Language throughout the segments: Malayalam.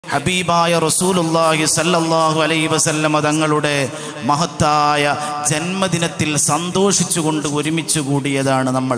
ഹബീബായ റസൂലുല്ലാഹി സല്ലല്ലാഹു അലൈഹി വസല്ലമ തങ്ങളുടെ മഹത്തായ ജന്മദിനത്തിൽ സന്തോഷിച്ചുകൊണ്ട് ഒരുമിച്ച് കൂടിയതാണ് നമ്മൾ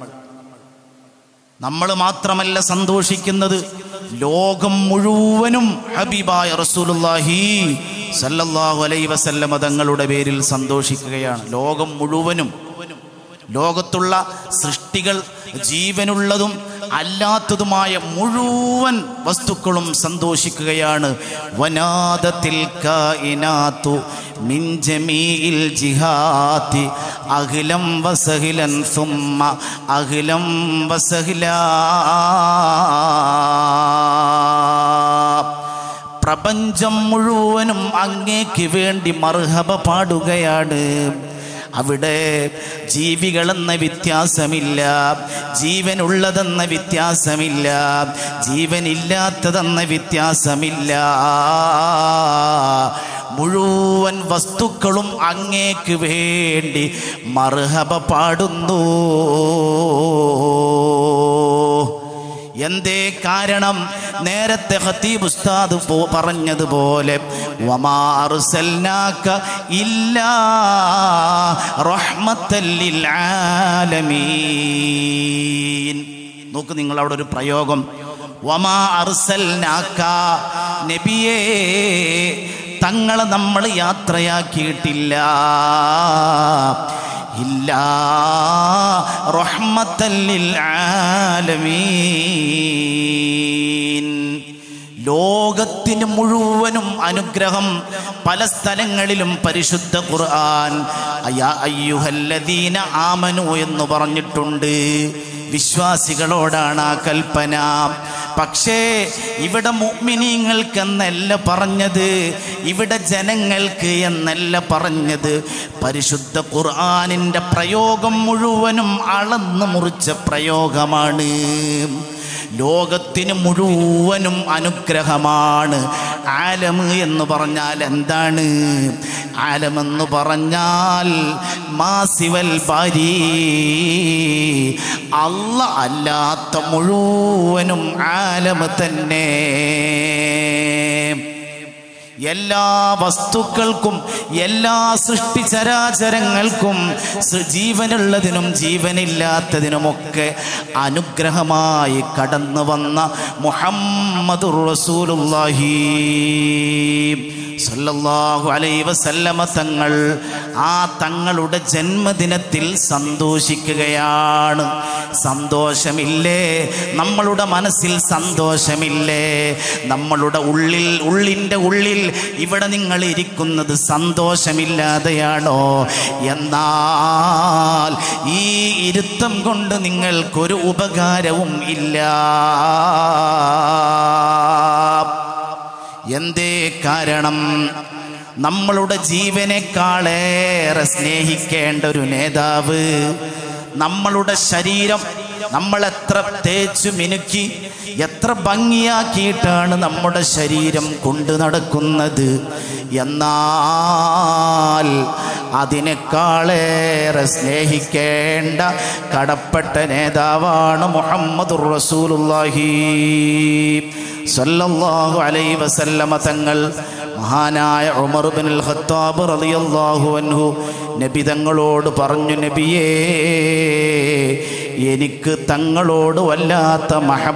നമ്മൾ മാത്രമല്ല സന്തോഷിക്കുന്നത് ലോകം മുഴുവനും ഹബീബായ റസൂലുല്ലാഹി സല്ലല്ലാഹു അലൈഹി വസല്ലമ തങ്ങളുടെ പേരിൽ സന്തോഷിക്കുകയാണ് ലോകം മുഴുവനും ലോകത്തുള്ള സൃഷ്ടികൾ ജീവനുള്ളതും അല്ലാത്തതുമായ മുഴുവൻ വസ്തുക്കളും സന്തോഷിക്കുകയാണ് വനാദത്തിൽ കായിനാത്തു മിൻ ജമീഇൽ ജിഹാത്തി അഖിലം വസഹിലൻ സുമ്മ അഖിലം വസഹിലാ പ്രപഞ്ചം മുഴുവനും അങ്ങേക്ക് വേണ്ടി മർഹബ പാടുകയാണ് അവിടെ ജീവികളെന്ന വ്യത്യാസമില്ല ജീവനുള്ളതെന്ന വ്യത്യാസമില്ല ജീവനില്ലാത്തതെന്ന വ്യത്യാസമില്ല മുഴുവൻ വസ്തുക്കളും അങ്ങേക്ക് വേണ്ടി മർഹബ പാടുന്നു എന്തേ കാരണം നേരത്തെ ഖത്തീബ് ഉസ്താദ് പോ- പറഞ്ഞതുപോലെ വമാ അർസൽനാക ഇല്ലാ റഹ്മത്തൽ ലിൽ ആലമീൻ നോക്ക് നിങ്ങൾ അവിടെ ഒരു പ്രയോഗം വമാ അർസൽനാക നബിയേ തങ്ങളെ നമ്മൾ യാത്രയാക്കിയിട്ടില്ല ഇല്ല റഹ്മത്തല്ലിൽ ആലമീൻ ലോകത്തിന് മുഴുവനും അനുഗ്രഹം പല സ്ഥലങ്ങളിലും പരിശുദ്ധ ഖുർആൻ അയ്യാ അയ്യുഹല്ലദീന ആമനു എന്ന് പറഞ്ഞിട്ടുണ്ട് വിശ്വാസികളോടാണ് ആ കൽപ്പന പക്ഷേ ഇവിടെ മുഅ്മിനീങ്ങൾക്ക് എന്നല്ല പറഞ്ഞത് ഇവിടെ ജനങ്ങൾക്ക് എന്നല്ല പറഞ്ഞത് പരിശുദ്ധ ഖുർആനിൻ്റെ പ്രയോഗം മുഴുവനും അളന്ന് മുറിച്ച പ്രയോഗമാണ് ലോകത്തിന് മുഴുവനും അനുഗ്രഹമാണ് ആലം എന്ന് പറഞ്ഞാൽ എന്താണ് ആലമെന്ന് പറഞ്ഞാൽ മാസിവൽ ബാരി അല്ല അല്ലാത്ത മുഴുവനും ആലം തന്നെ എല്ലാ വസ്തുക്കൾക്കും എല്ലാ സൃഷ്ടിചരാചരങ്ങൾക്കും സൃ- ജീവനുള്ളതിനും ജീവനില്ലാത്തതിനുമൊക്കെ അനുഗ്രഹമായി കടന്നു വന്ന മുഹമ്മദുർ റസൂലുള്ളാഹി സല്ലല്ലാഹു അലൈഹി വസല്ലമ തങ്ങൾ ആ തങ്ങളുടെ ജന്മദിനത്തിൽ സന്തോഷിക്കുകയാണ് സന്തോഷമില്ലേ നമ്മളുടെ മനസ്സിൽ സന്തോഷമില്ലേ നമ്മളുടെ ഉള്ളിൽ ഉള്ളിൻ്റെ ഉള്ളിൽ ഇവിടെ നിങ്ങൾ ഇരിക്കുന്നത് സന്തോഷമില്ലാതെയാണോ എന്നാൽ ഈ ഇരുത്തം കൊണ്ട് നിങ്ങൾക്കൊരു ഉപകാരവും ഇല്ല എന്തേ കാരണം നമ്മളുടെ ജീവനേക്കാളേറെ സ്നേഹിക്കേണ്ട ഒരു നേതാവ് നമ്മളുടെ ശരീരം നമ്മൾ എത്ര തേച്ചു മിനുക്കി എത്ര ഭംഗിയാക്കിയിട്ടാണ് നമ്മുടെ ശരീരം കൊണ്ടു നടക്കുന്നത് എന്നാൽ അതിനേക്കാളേറെ സ്നേഹിക്കേണ്ട കടപ്പെട്ട നേതാവാണ് മുഹമ്മദുർ റസൂലുള്ളാഹി സല്ലല്ലാഹു അലൈഹി വസല്ലമ തങ്ങൾ മഹാനായ ഉമർ ബിനുൽ ഖത്താബ് റളിയല്ലാഹു അൻഹു നബി തങ്ങളോട് പറഞ്ഞു നബിയേ എനിക്ക് തങ്ങളോട് വല്ലാത്ത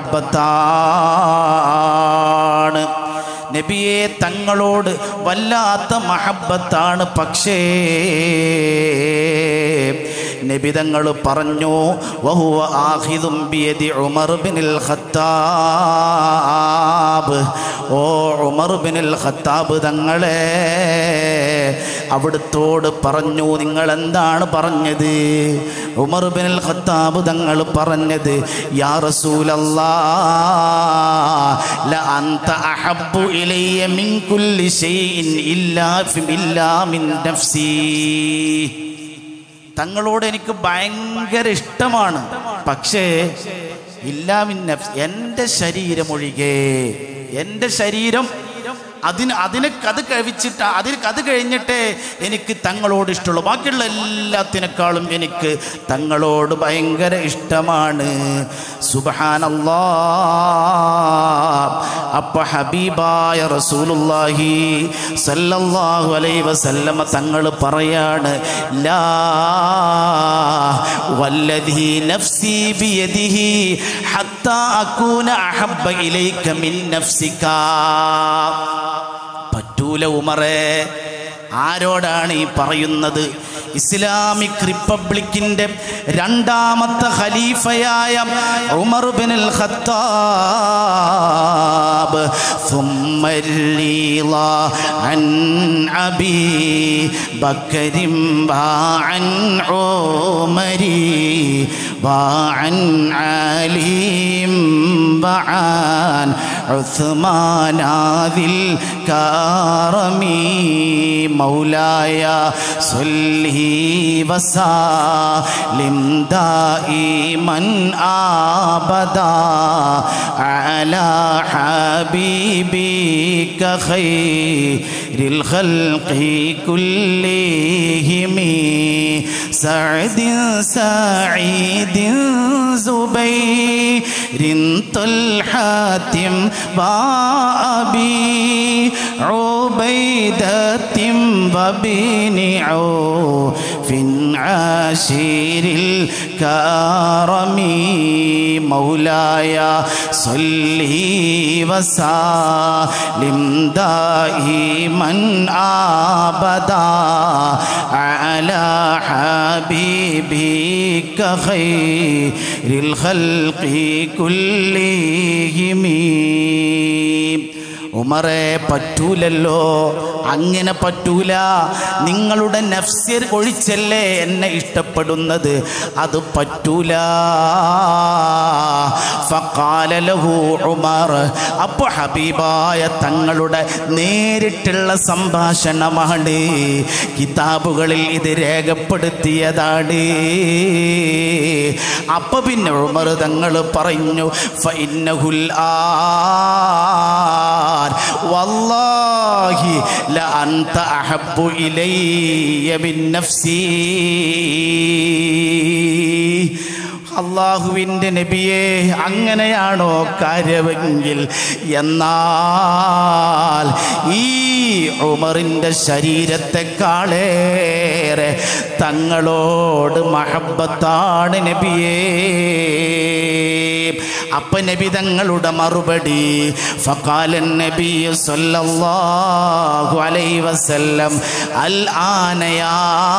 മഹബത്താണ് നബിയെ തങ്ങളോട് വല്ലാത്ത മഹബത്താണ് പക്ഷേ നബി തങ്ങൾ പറഞ്ഞു വഹുവ ആഹിദും ബിയദി ഉമർ ബിനുൽ ഖത്താബ് ഓ ഉമർ ബിനുൽ ഖത്താബ് തങ്ങളെ അവിടുത്തോട് പറഞ്ഞു നിങ്ങൾ എന്താണ് പറഞ്ഞത് ഉമർ ബിനുൽ ഖത്താബ് തങ്ങൾ പറഞ്ഞത് യാ റസൂലല്ലാ ല അന്ത അഹബ്ബു ഇലയ്യ മിൻ കുല്ലി ഷൈഇൻ ഇല്ലാ ഫി ഇല്ലാ മിൻ നഫ്സി തങ്ങളോട് എനിക്ക് ഭയങ്കര ഇഷ്ടമാണ് പക്ഷേ ഇല്ലാമിൻ നഫ്സ് എൻ്റെ ശരീരം ഒഴികെ എൻ്റെ ശരീരം അതിന് അതിനെ അത് കഴിച്ചിട്ട് അതിന് അത് കഴിഞ്ഞിട്ടേ എനിക്ക് തങ്ങളോട് ഇഷ്ടമുള്ളൂ ബാക്കിയുള്ള എല്ലാത്തിനേക്കാളും എനിക്ക് തങ്ങളോട് ഭയങ്കര ഇഷ്ടമാണ് സുബഹാനല്ലാ അപ്പൊ ഹബീബായ റസൂലുള്ളാഹി സല്ലല്ലാഹു അലൈഹി വസല്ലമ തങ്ങൾ പറയാണ് ലാ വല്ലദീ നഫ്സി ബിയദിഹി ഹത്താ അകൂന അഹബ്ബ ഇലൈക മിൻ നഫ്സിക പറ്റൂല ഉമറേ ആരോടാണ് ഈ പറയുന്നത് ഇസ്ലാമിക് റിപ്പബ്ലിക്കിന്റെ രണ്ടാമത്തെ ഖലീഫയായ ഉമർ ബിനുൽ ഖത്താബ് ثم الرضا عن أبي بكر وعن عمر وعن علي وعن عثمان ذي الكرم مولاي صلي وسلم دائما ابدا على حبيبك خير الخلق كلهم سعد سعيد زبير طلحة وأبي عبيدة وبن عوف عاشر الكرم مولاي صلي وسلم دائما ابدا على حبيبك خير الخلق كلهم ഉമറെ പറ്റൂലല്ലോ അങ്ങനെ പറ്റൂല നിങ്ങളുടെ നഫ്സിർ ഒഴിച്ചല്ലേ എന്നെ ഇഷ്ടപ്പെടുന്നത് അത് പറ്റൂല ഫഖാലലഹു ഉമർ അപ്പോൾ ഹബീബായ തങ്ങളുടെ നേരിട്ടുള്ള സംഭാഷണമാണ് കിതാബുകളിൽ ഇത് രേഖപ്പെടുത്തിയതാണ് അപ്പൊ പിന്നെ ഉമർ തങ്ങൾ പറഞ്ഞു ഫൈനഹുൽ ആൻ വല്ലാഹി ലഅൻത അഹബ്ബു ഇലയ്യ മിൻ നഫ്സി അള്ളാഹുവിൻ്റെ നബിയെ അങ്ങനെയാണോ കാര്യമെങ്കിൽ എന്നാൽ ഈ ഉമറിൻ്റെ ശരീരത്തെക്കാളേറെ തങ്ങളോട് മഹബത്താണ് നബിയേ അപ്പ നബി തങ്ങളുടെ മറുപടി ഫഖാലൻ നബി സല്ലല്ലാഹു അലൈഹി വസല്ലം അൽ ആനയാ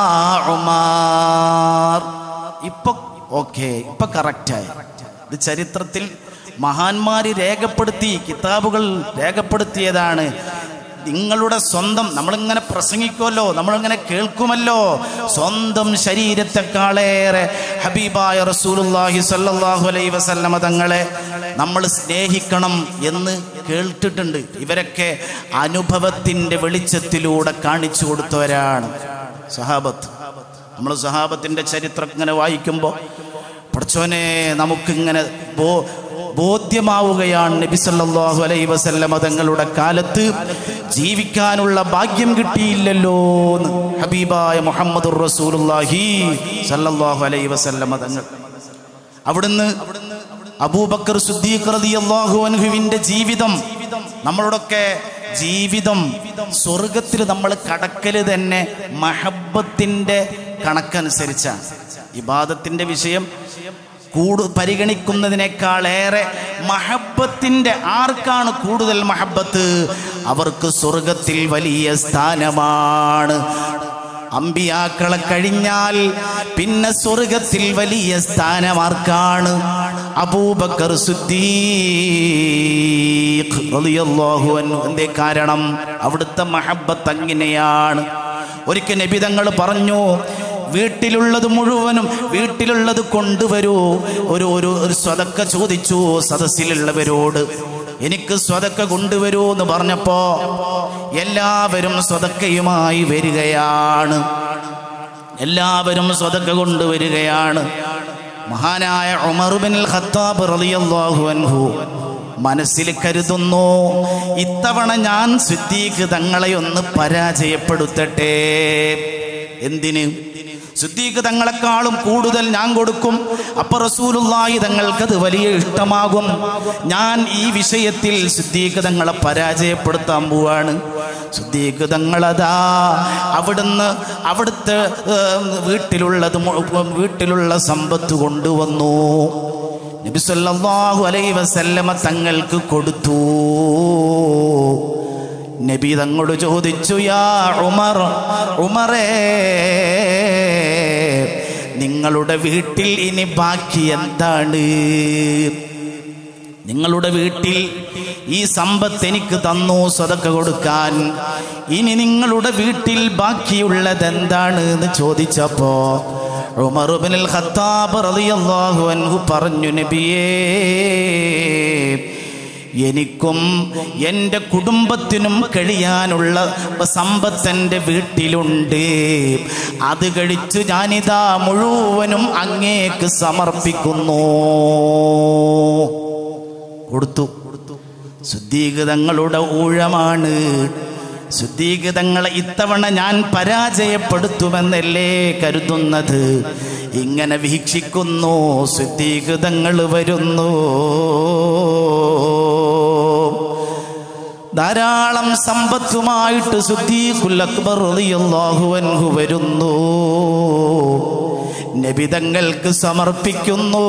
ഉമാർ ഇപ്പൊ ഓക്കെ ഇപ്പൊ കറക്റ്റായി ഇത് ചരിത്രത്തിൽ മഹാന്മാര് രേഖപ്പെടുത്തി കിതാബുകൾ രേഖപ്പെടുത്തിയതാണ് നിങ്ങളുടെ സ്വന്തം നമ്മളിങ്ങനെ പ്രസംഗിക്കുമല്ലോ നമ്മളിങ്ങനെ കേൾക്കുമല്ലോ സ്വന്തം ശരീരത്തെക്കാളേറെ ഹബീബായ റസൂലുല്ലാഹി സല്ലല്ലാഹു അലൈഹി വസല്ലമ തങ്ങളെ നമ്മൾ സ്നേഹിക്കണം എന്ന് കേട്ടിട്ടുണ്ട് ഇവരൊക്കെ അനുഭവത്തിൻ്റെ വെളിച്ചത്തിലൂടെ കാണിച്ചു കൊടുത്തവരാണ് സഹാബത്ത് നമ്മൾ സഹാബത്തിൻ്റെ ചരിത്രം ഇങ്ങനെ വായിക്കുമ്പോൾ പഠിച്ചോനെ നമുക്കിങ്ങനെ ബോ ബോധ്യമാവുകയാണ് നബി സല്ലല്ലാഹു അലൈഹി വസല്ലമ തങ്ങളുടെ കാലത്ത് ജീവിക്കാനുള്ള ഭാഗ്യം കിട്ടിയില്ലല്ലോ എന്ന് ഹബീബായ മുഹമ്മദുർ റസൂലുള്ളാഹി സല്ലല്ലാഹു അലൈഹി വസല്ലമ തങ്ങൾ അവിടുന്ന് അബൂബക്കർ സുദ്ദീഖ് റളിയല്ലാഹു അൻഹുവിന്റെ ജീവിതം നമ്മളോടൊക്കെ ജീവിതം സ്വർഗത്തിൽ നമ്മൾ കടക്കല് തന്നെ മഹബത്തിന്റെ കണക്കനുസരിച്ചാണ് ഇബാദത്തിന്റെ വിഷയം കൂടു പരിഗണിക്കുന്നതിനേക്കാളേറെ മഹബത്തിന്റെ ആർക്കാണ് കൂടുതൽ മഹബത്ത് അവർക്ക് സ്വർഗത്തിൽ വലിയ സ്ഥാനമാണ് അമ്പിയാക്കളെ കഴിഞ്ഞാൽ പിന്നെ സ്വർഗത്തിൽ വലിയ സ്ഥാനമാർക്കാണ് അബൂബക്കർ സുദ്ദീഖ് റളിയല്ലാഹു അൻഹു എന്തേ കാരണം അവിടുത്തെ മഹബത്ത് അങ്ങനെയാണ് ഒരിക്കൽ നബി തങ്ങൾ പറഞ്ഞു വീട്ടിലുള്ളത് മുഴുവനും വീട്ടിലുള്ളത് കൊണ്ടുവരൂ ഒരു ഒരു ഒരു സ്വതക്ക ചോദിച്ചു സദസ്സിലുള്ളവരോട് എനിക്ക് സ്വതക്ക കൊണ്ടുവരൂ എന്ന് പറഞ്ഞപ്പോ എല്ലാവരും സ്വതക്കയുമായി വരികയാണ് എല്ലാവരും സ്വതക്ക കൊണ്ടുവരികയാണ് മഹാനായ ഉമർബിൻ ഖത്താബ് റളിയല്ലാഹു അൻഹു മനസ്സിൽ കരുതുന്നു ഇത്തവണ ഞാൻ സിദ്ദീഖ് തങ്ങളെ ഒന്ന് പരാജയപ്പെടുത്തട്ടെ എന്തിന് സിദ്ദീഖ് തങ്ങളെക്കാളും കൂടുതൽ ഞാൻ കൊടുക്കും അപ്പൊ റസൂലുള്ളാഹി തങ്ങൾക്കത് വലിയ ഇഷ്ടമാകും ഞാൻ ഈ വിഷയത്തിൽ സിദ്ദീഖ് തങ്ങളെ പരാജയപ്പെടുത്താൻ പോവാണ് സിദ്ദീഖ് തങ്ങളതാ അവിടുന്ന് അവിടുത്തെ ഏർ, വീട്ടിലുള്ളത് മുഴുവൻ വീട്ടിലുള്ള സമ്പത്ത് കൊണ്ടുവന്നു നബി സല്ലല്ലാഹു അലൈഹി വസല്ലമ തങ്ങൾക്ക് കൊടുത്തു നബി തങ്ങളോട് ചോദിച്ചു യാ ഉമർ ഉമറേ നിങ്ങളുടെ വീട്ടിൽ ഇനി ബാക്കി എന്താണ് നിങ്ങളുടെ വീട്ടിൽ ഈ സമ്പത്ത് എനിക്ക് തന്നു സ്വതക്ക കൊടുക്കാൻ ഇനി നിങ്ങളുടെ വീട്ടിൽ ബാക്കിയുള്ളത് എന്താണ് എന്ന് ചോദിച്ചപ്പോ ഉമറുബിനിൽ ഖത്താബ് റളിയല്ലാഹു അൻഹു പറഞ്ഞു നബിയേ എനിക്കും എൻ്റെ കുടുംബത്തിനും കഴിയാനുള്ള സമ്പത്ത് എൻ്റെ വീട്ടിലുണ്ട് അത് കഴിച്ച് ഞാനിതാ മുഴുവനും അങ്ങേക്ക് സമർപ്പിക്കുന്നു കൊടുത്തു ശുദ്ധീകൃതങ്ങളുടെ ഊഴമാണ് ശുദ്ധീകൃതങ്ങളെ ഇത്തവണ ഞാൻ പരാജയപ്പെടുത്തുമെന്നല്ലേ കരുതുന്നത് ഇങ്ങനെ വീക്ഷിക്കുന്നു ശുദ്ധീകൃതങ്ങൾ വരുന്നു ധാരാളം സമ്പത്തുമായിട്ട് സുദ്ദീഖുൽ അക്ബർ റളിയല്ലാഹു അൻഹു വരുന്നു നബിതങ്ങൾക്ക് സമർപ്പിക്കുന്നു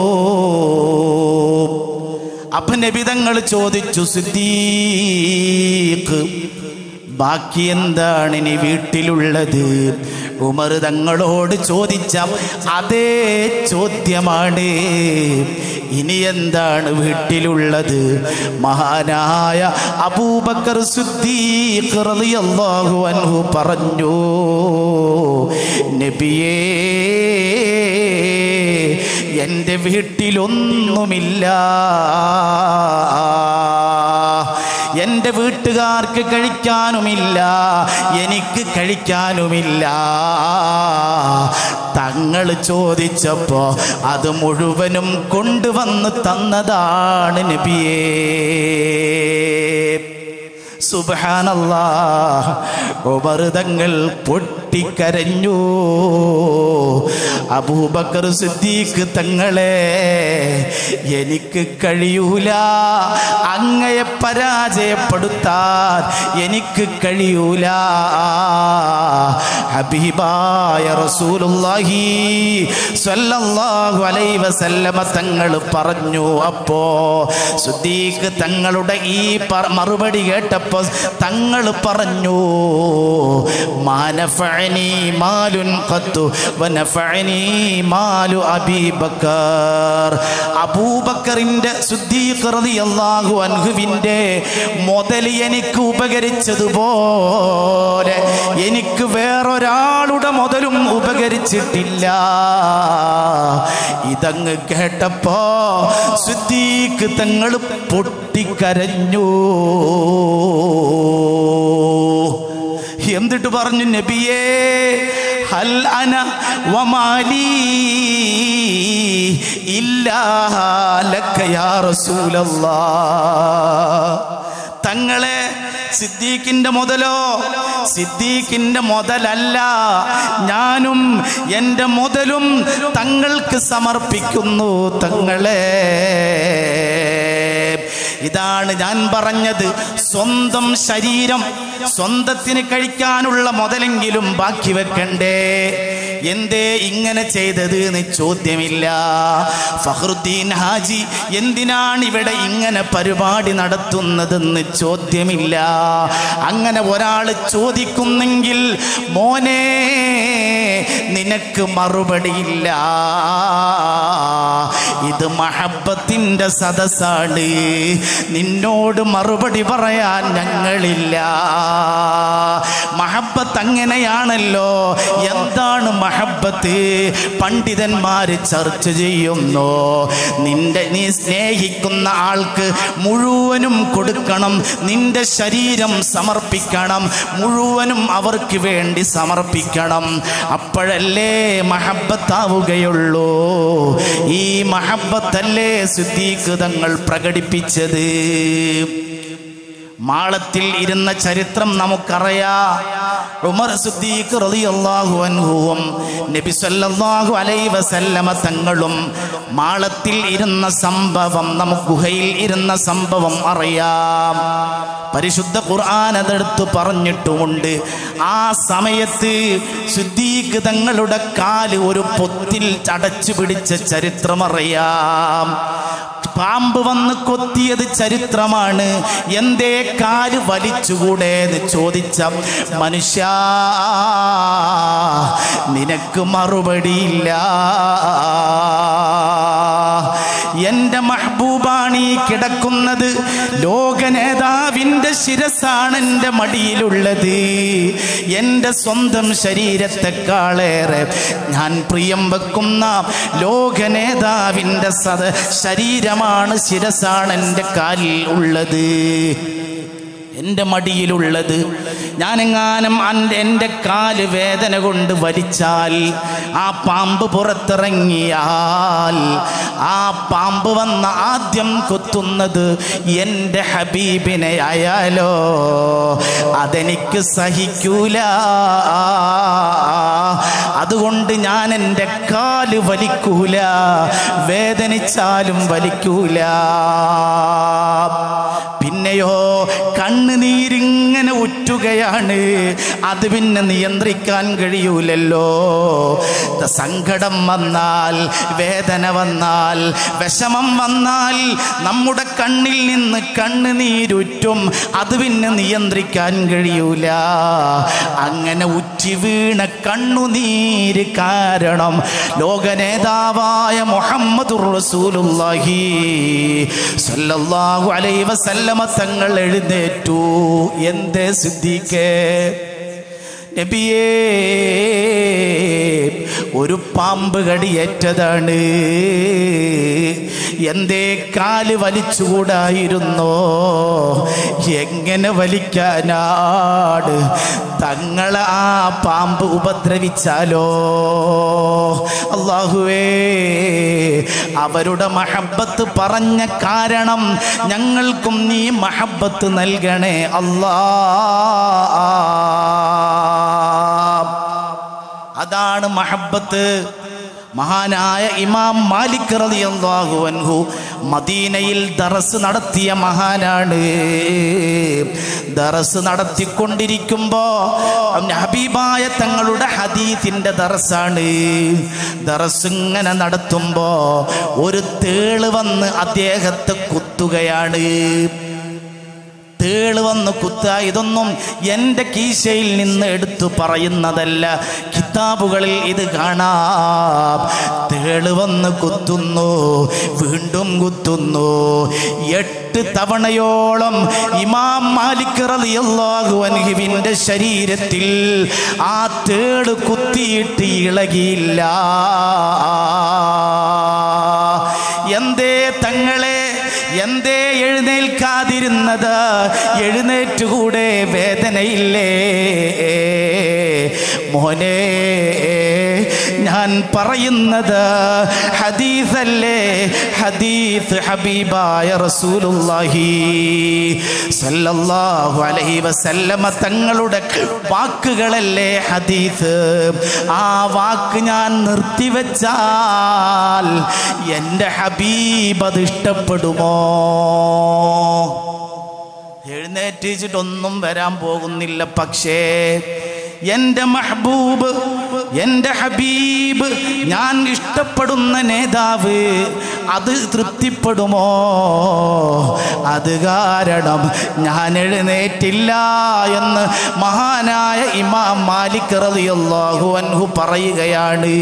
അപ്പൊ നബിതങ്ങൾ ചോദിച്ചു സിദ്ദീഖ് ബാക്കി എന്താണ് ഇനി വീട്ടിലുള്ളത് ഉമർ തങ്ങളോട് ചോദിച്ച അതേ ചോദ്യമാണ് ഇനി എന്താണ് വീട്ടിലുള്ളത് മഹാനായ അബൂബക്കർ സിദ്ദീഖ് റളിയല്ലാഹു അൻഹു പറഞ്ഞു നബിയേ എൻ്റെ വീട്ടിലൊന്നുമില്ല എൻ്റെ വീട്ടുകാർക്ക് കഴിക്കാനുമില്ല എനിക്ക് കഴിക്കാനുമില്ല തങ്ങൾ ചോദിച്ചപ്പോ അത് മുഴുവനും കൊണ്ടുവന്ന് തന്നതാണ് നബിയേ സുബാനല്ലാ ഉപറുതങ്ങൾ പൊട്ടിക്കരഞ്ഞു അബൂബക്കർ സിദ്ദീഖ് തങ്ങളെ എനിക്ക് കഴിയൂല അങ്ങയെ പരാജയപ്പെടുത്താൻ എനിക്ക് കഴിയൂല ഹബീബായ റസൂലുള്ളാഹി സ്വല്ലല്ലാഹു അലൈഹി വസല്ലമ തങ്ങൾ പറഞ്ഞു അപ്പോ സുദ്ദീഖ് തങ്ങളുടെ ഈ പ- മറുപടി കേട്ടപ്പോ തങ്ങൾ പറഞ്ഞു മാനഫഅനി മാലുൻ ഖത്തു വനഫഅനി മാലു അബീബക്കർ അബൂബക്കറിന്റെ സുദ്ദീഖ് റളിയല്ലാഹു അൻഹുവിന്റെ മുതൽ എനിക്ക് ഉപകരിച്ചതുപോലെ എനിക്ക് വേറൊരാളുടെ മുതലും ഉപകരിച്ചിട്ടില്ല ഇതങ്ങ് കേട്ടപ്പോ സുദ്ദീഖ് തങ്ങൾ പൊട്ടിക്കരഞ്ഞു എന്നിട്ട് പറഞ്ഞു നബിയേ ഹൽ അന വമാലി ഇല്ലാ ലക്ക യാ റസൂലല്ലാ തങ്ങളെ സിദ്ദീഖിന്റെ മുതലോ സിദ്ദീഖിന്റെ മുതലല്ല ഞാനും എൻ്റെ മുതലും തങ്ങൾക്ക് സമർപ്പിക്കുന്നു തങ്ങളെ ഇതാണ് ഞാൻ പറഞ്ഞത് സ്വന്തം ശരീരം സ്വന്തത്തിന് കഴിക്കാനുള്ള മുതലെങ്കിലും ബാക്കി വെക്കണ്ടേ എന്തേ ഇങ്ങനെ ചെയ്തത് എന്ന് ചോദ്യമില്ല ഫഹ്റുദ്ദീൻ ഹാജി എന്തിനാണ് ഇവിടെ ഇങ്ങനെ പരിപാടി നടത്തുന്നതെന്ന് ചോദ്യമില്ല അങ്ങനെ ഒരാൾ ചോദിക്കുന്നെങ്കിൽ മോനെ നിനക്ക് മറുപടിയില്ല ഇത് മഹബത്തിന്റെ സദസ്സാണ് നിന്നോട് മറുപടി പറയാൻ ഞങ്ങളില്ല മഹബത്ത് അങ്ങനെയാണല്ലോ എന്താണ് മഹബത്ത് പണ്ഡിതന്മാര് ചർച്ച ചെയ്യുന്നു നിന്റെ നീ സ്നേഹിക്കുന്ന ആൾക്ക് മുഴുവനും കൊടുക്കണം നിന്റെ ശരീരം സമർപ്പിക്കണം മുഴുവനും അവർക്ക് വേണ്ടി സമർപ്പിക്കണം അപ്പോഴല്ലേ മഹബത്താവുകയുള്ളൂ ഈ മഹബത്തല്ലേ സിദ്ദീഖ് തങ്ങൾ പ്രകടിപ്പിച്ചത് മാളത്തിൽ ഇരുന്ന ചരിത്രം നമുക്കറിയാം ഉമർ സിദ്ദീഖ് റളിയല്ലാഹു അൻഹുവും നബി സല്ലല്ലാഹു അലൈഹി വസല്ലമ തങ്ങളും മാളത്തിൽ ഇരുന്ന സംഭവം നമുക്ക് ഗുഹയിൽ ഇരുന്ന സംഭവം അറിയാം പരിശുദ്ധ ഖുർആൻ അതെടുത്ത് പറഞ്ഞിട്ടുമുണ്ട് ആ സമയത്ത് സിദ്ദീഖ് തങ്ങളുടെ കാല് ഒരു പൊത്തിൽ ചടച്ചു പിടിച്ച ചരിത്രമറിയാം പാമ്പ് വന്ന് കൊത്തിയത് ചരിത്രമാണ് എന്തേ കാല് വലിച്ചുകൂടെ എന്ന് ചോദിച്ച മനുഷ്യ നിനക്ക് മറുപടിയില്ല എന്റെ മഹബൂബാണ് ഈ കിടക്കുന്നത് ലോക നേതാവിന്റെ ശിരസാണ് എൻ്റെ മടിയിലുള്ളത് എൻ്റെ സ്വന്തം ശരീരത്തെക്കാളേറെ ഞാൻ പ്രിയം വെക്കുന്ന ലോക നേതാവിൻ്റെ സദ ശരീരമാണ് ശിരസാണ് എൻ്റെ കാലിൽ ഉള്ളത് എൻ്റെ മടിയിലുള്ളത് ഞാനെങ്ങാനും അൻ്റെ എൻ്റെ കാല് വേദന കൊണ്ട് വലിച്ചാൽ ആ പാമ്പ് പുറത്തിറങ്ങിയാൽ ആ പാമ്പ് വന്ന ആദ്യം കൊത്തുന്നത് എൻ്റെ ഹബീബിനെ ആയാലോ അതെനിക്ക് സഹിക്കൂല അതുകൊണ്ട് ഞാൻ എൻ്റെ കാല് വലിക്കൂല വേദനിച്ചാലും വലിക്കൂല പിന്നെയോ കണ്ണുനീരിങ്ങനെ ഉറ്റുകയാണ് അത് പിന്നെ നിയന്ത്രിക്കാൻ കഴിയൂലല്ലോ ദ സങ്കടം വന്നാൽ വേദന വന്നാൽ വിഷമം വന്നാൽ നമ്മുടെ കണ്ണിൽ നിന്ന് കണ്ണുനീരുറ്റും അത് പിന്നെ നിയന്ത്രിക്കാൻ കഴിയൂല അങ്ങനെ ഉറ്റി വീണ കണ്ണുനീര് കാരണം ലോക നേതാവായ മുഹമ്മദുർ റസൂലുള്ളാഹി സല്ലല്ലാഹു അലൈഹി വസല്ലമ തങ്ങൾ എഴുന്നേറ്റു എന്തേ സിദ്ദീഖേ നബിയേ ഒരു പാമ്പ് കടിയേറ്റതാണ് എന്തേ കാല് വലിച്ചുകൂടായിരുന്നോ എങ്ങനെ വലിക്കാനാട് തങ്ങളെ ആ പാമ്പ് ഉപദ്രവിച്ചാലോ അള്ളാഹുവേ അവരുടെ മഹബത്ത് പറഞ്ഞ കാരണം ഞങ്ങൾക്കും നീ മഹബത്ത് നൽകണേ അല്ലാ അതാണ് മഹബത്ത് മഹാനായ ഇമാം മാലിക് റളിയല്ലാഹു അൻഹു മദീനയിൽ ദറസ് നടത്തിയ മഹാനാണ് ദറസ് നടത്തിക്കൊണ്ടിരിക്കുമ്പോ ഹബീബായ തങ്ങളുടെ ഹദീസിന്റെ ദറസാണ് ദറസ് ഇങ്ങനെ നടത്തുമ്പോ ഒരു തേള് വന്ന് അദ്ദേഹത്തെ കുത്തുകയാണ് തേള് വന്ന് കുത്ത ഇതൊന്നും എൻ്റെ കീശയിൽ നിന്ന് എടുത്തു പറയുന്നതല്ല കിതാബുകളിൽ ഇത് കാണാം തേള് വന്ന് കുത്തുന്നു വീണ്ടും കുത്തുന്നു എട്ട് തവണയോളം ഇമാം മാലിക് റളിയല്ലാഹു അൻഹുവിൻ്റെ ശരീരത്തിൽ ആ തേള് കുത്തിയിട്ട് ഇളകിയില്ല എന്തേ തങ്ങളെ എന്തേ എഴുന്നേൽക്കാതിരുന്നത് എഴുന്നേറ്റുകൂടെ വേദനയില്ലേ മോനെ ഞാൻ പറയുന്നത് ഹദീസല്ലേ ഹദീസ് ഹബീബായ റസൂലുള്ളാഹി സല്ലല്ലാഹു അലൈഹി വസല്ലമ തങ്ങളുടെ വാക്കുകളല്ലേ ഹദീസ് ആ വാക്ക് ഞാൻ നിർത്തിവെച്ചാൽ എൻ്റെ ഹബീബ് അത് ഇഷ്ടപ്പെടുമോ എഴുന്നേറ്റിച്ചിട്ടൊന്നും വരാൻ പോകുന്നില്ല പക്ഷേ എൻ്റെ മഹബൂബ് എൻ്റെ ഹബീബ് ഞാൻ ഇഷ്ടപ്പെടുന്ന നേതാവ് അത് തൃപ്തിപ്പെടുമോ അത് കാരണം ഞാൻ എഴുന്നേറ്റില്ല എന്ന് മഹാനായ ഇമാം മാലിക് റളിയല്ലാഹു അൻഹു പറയുകയാണ്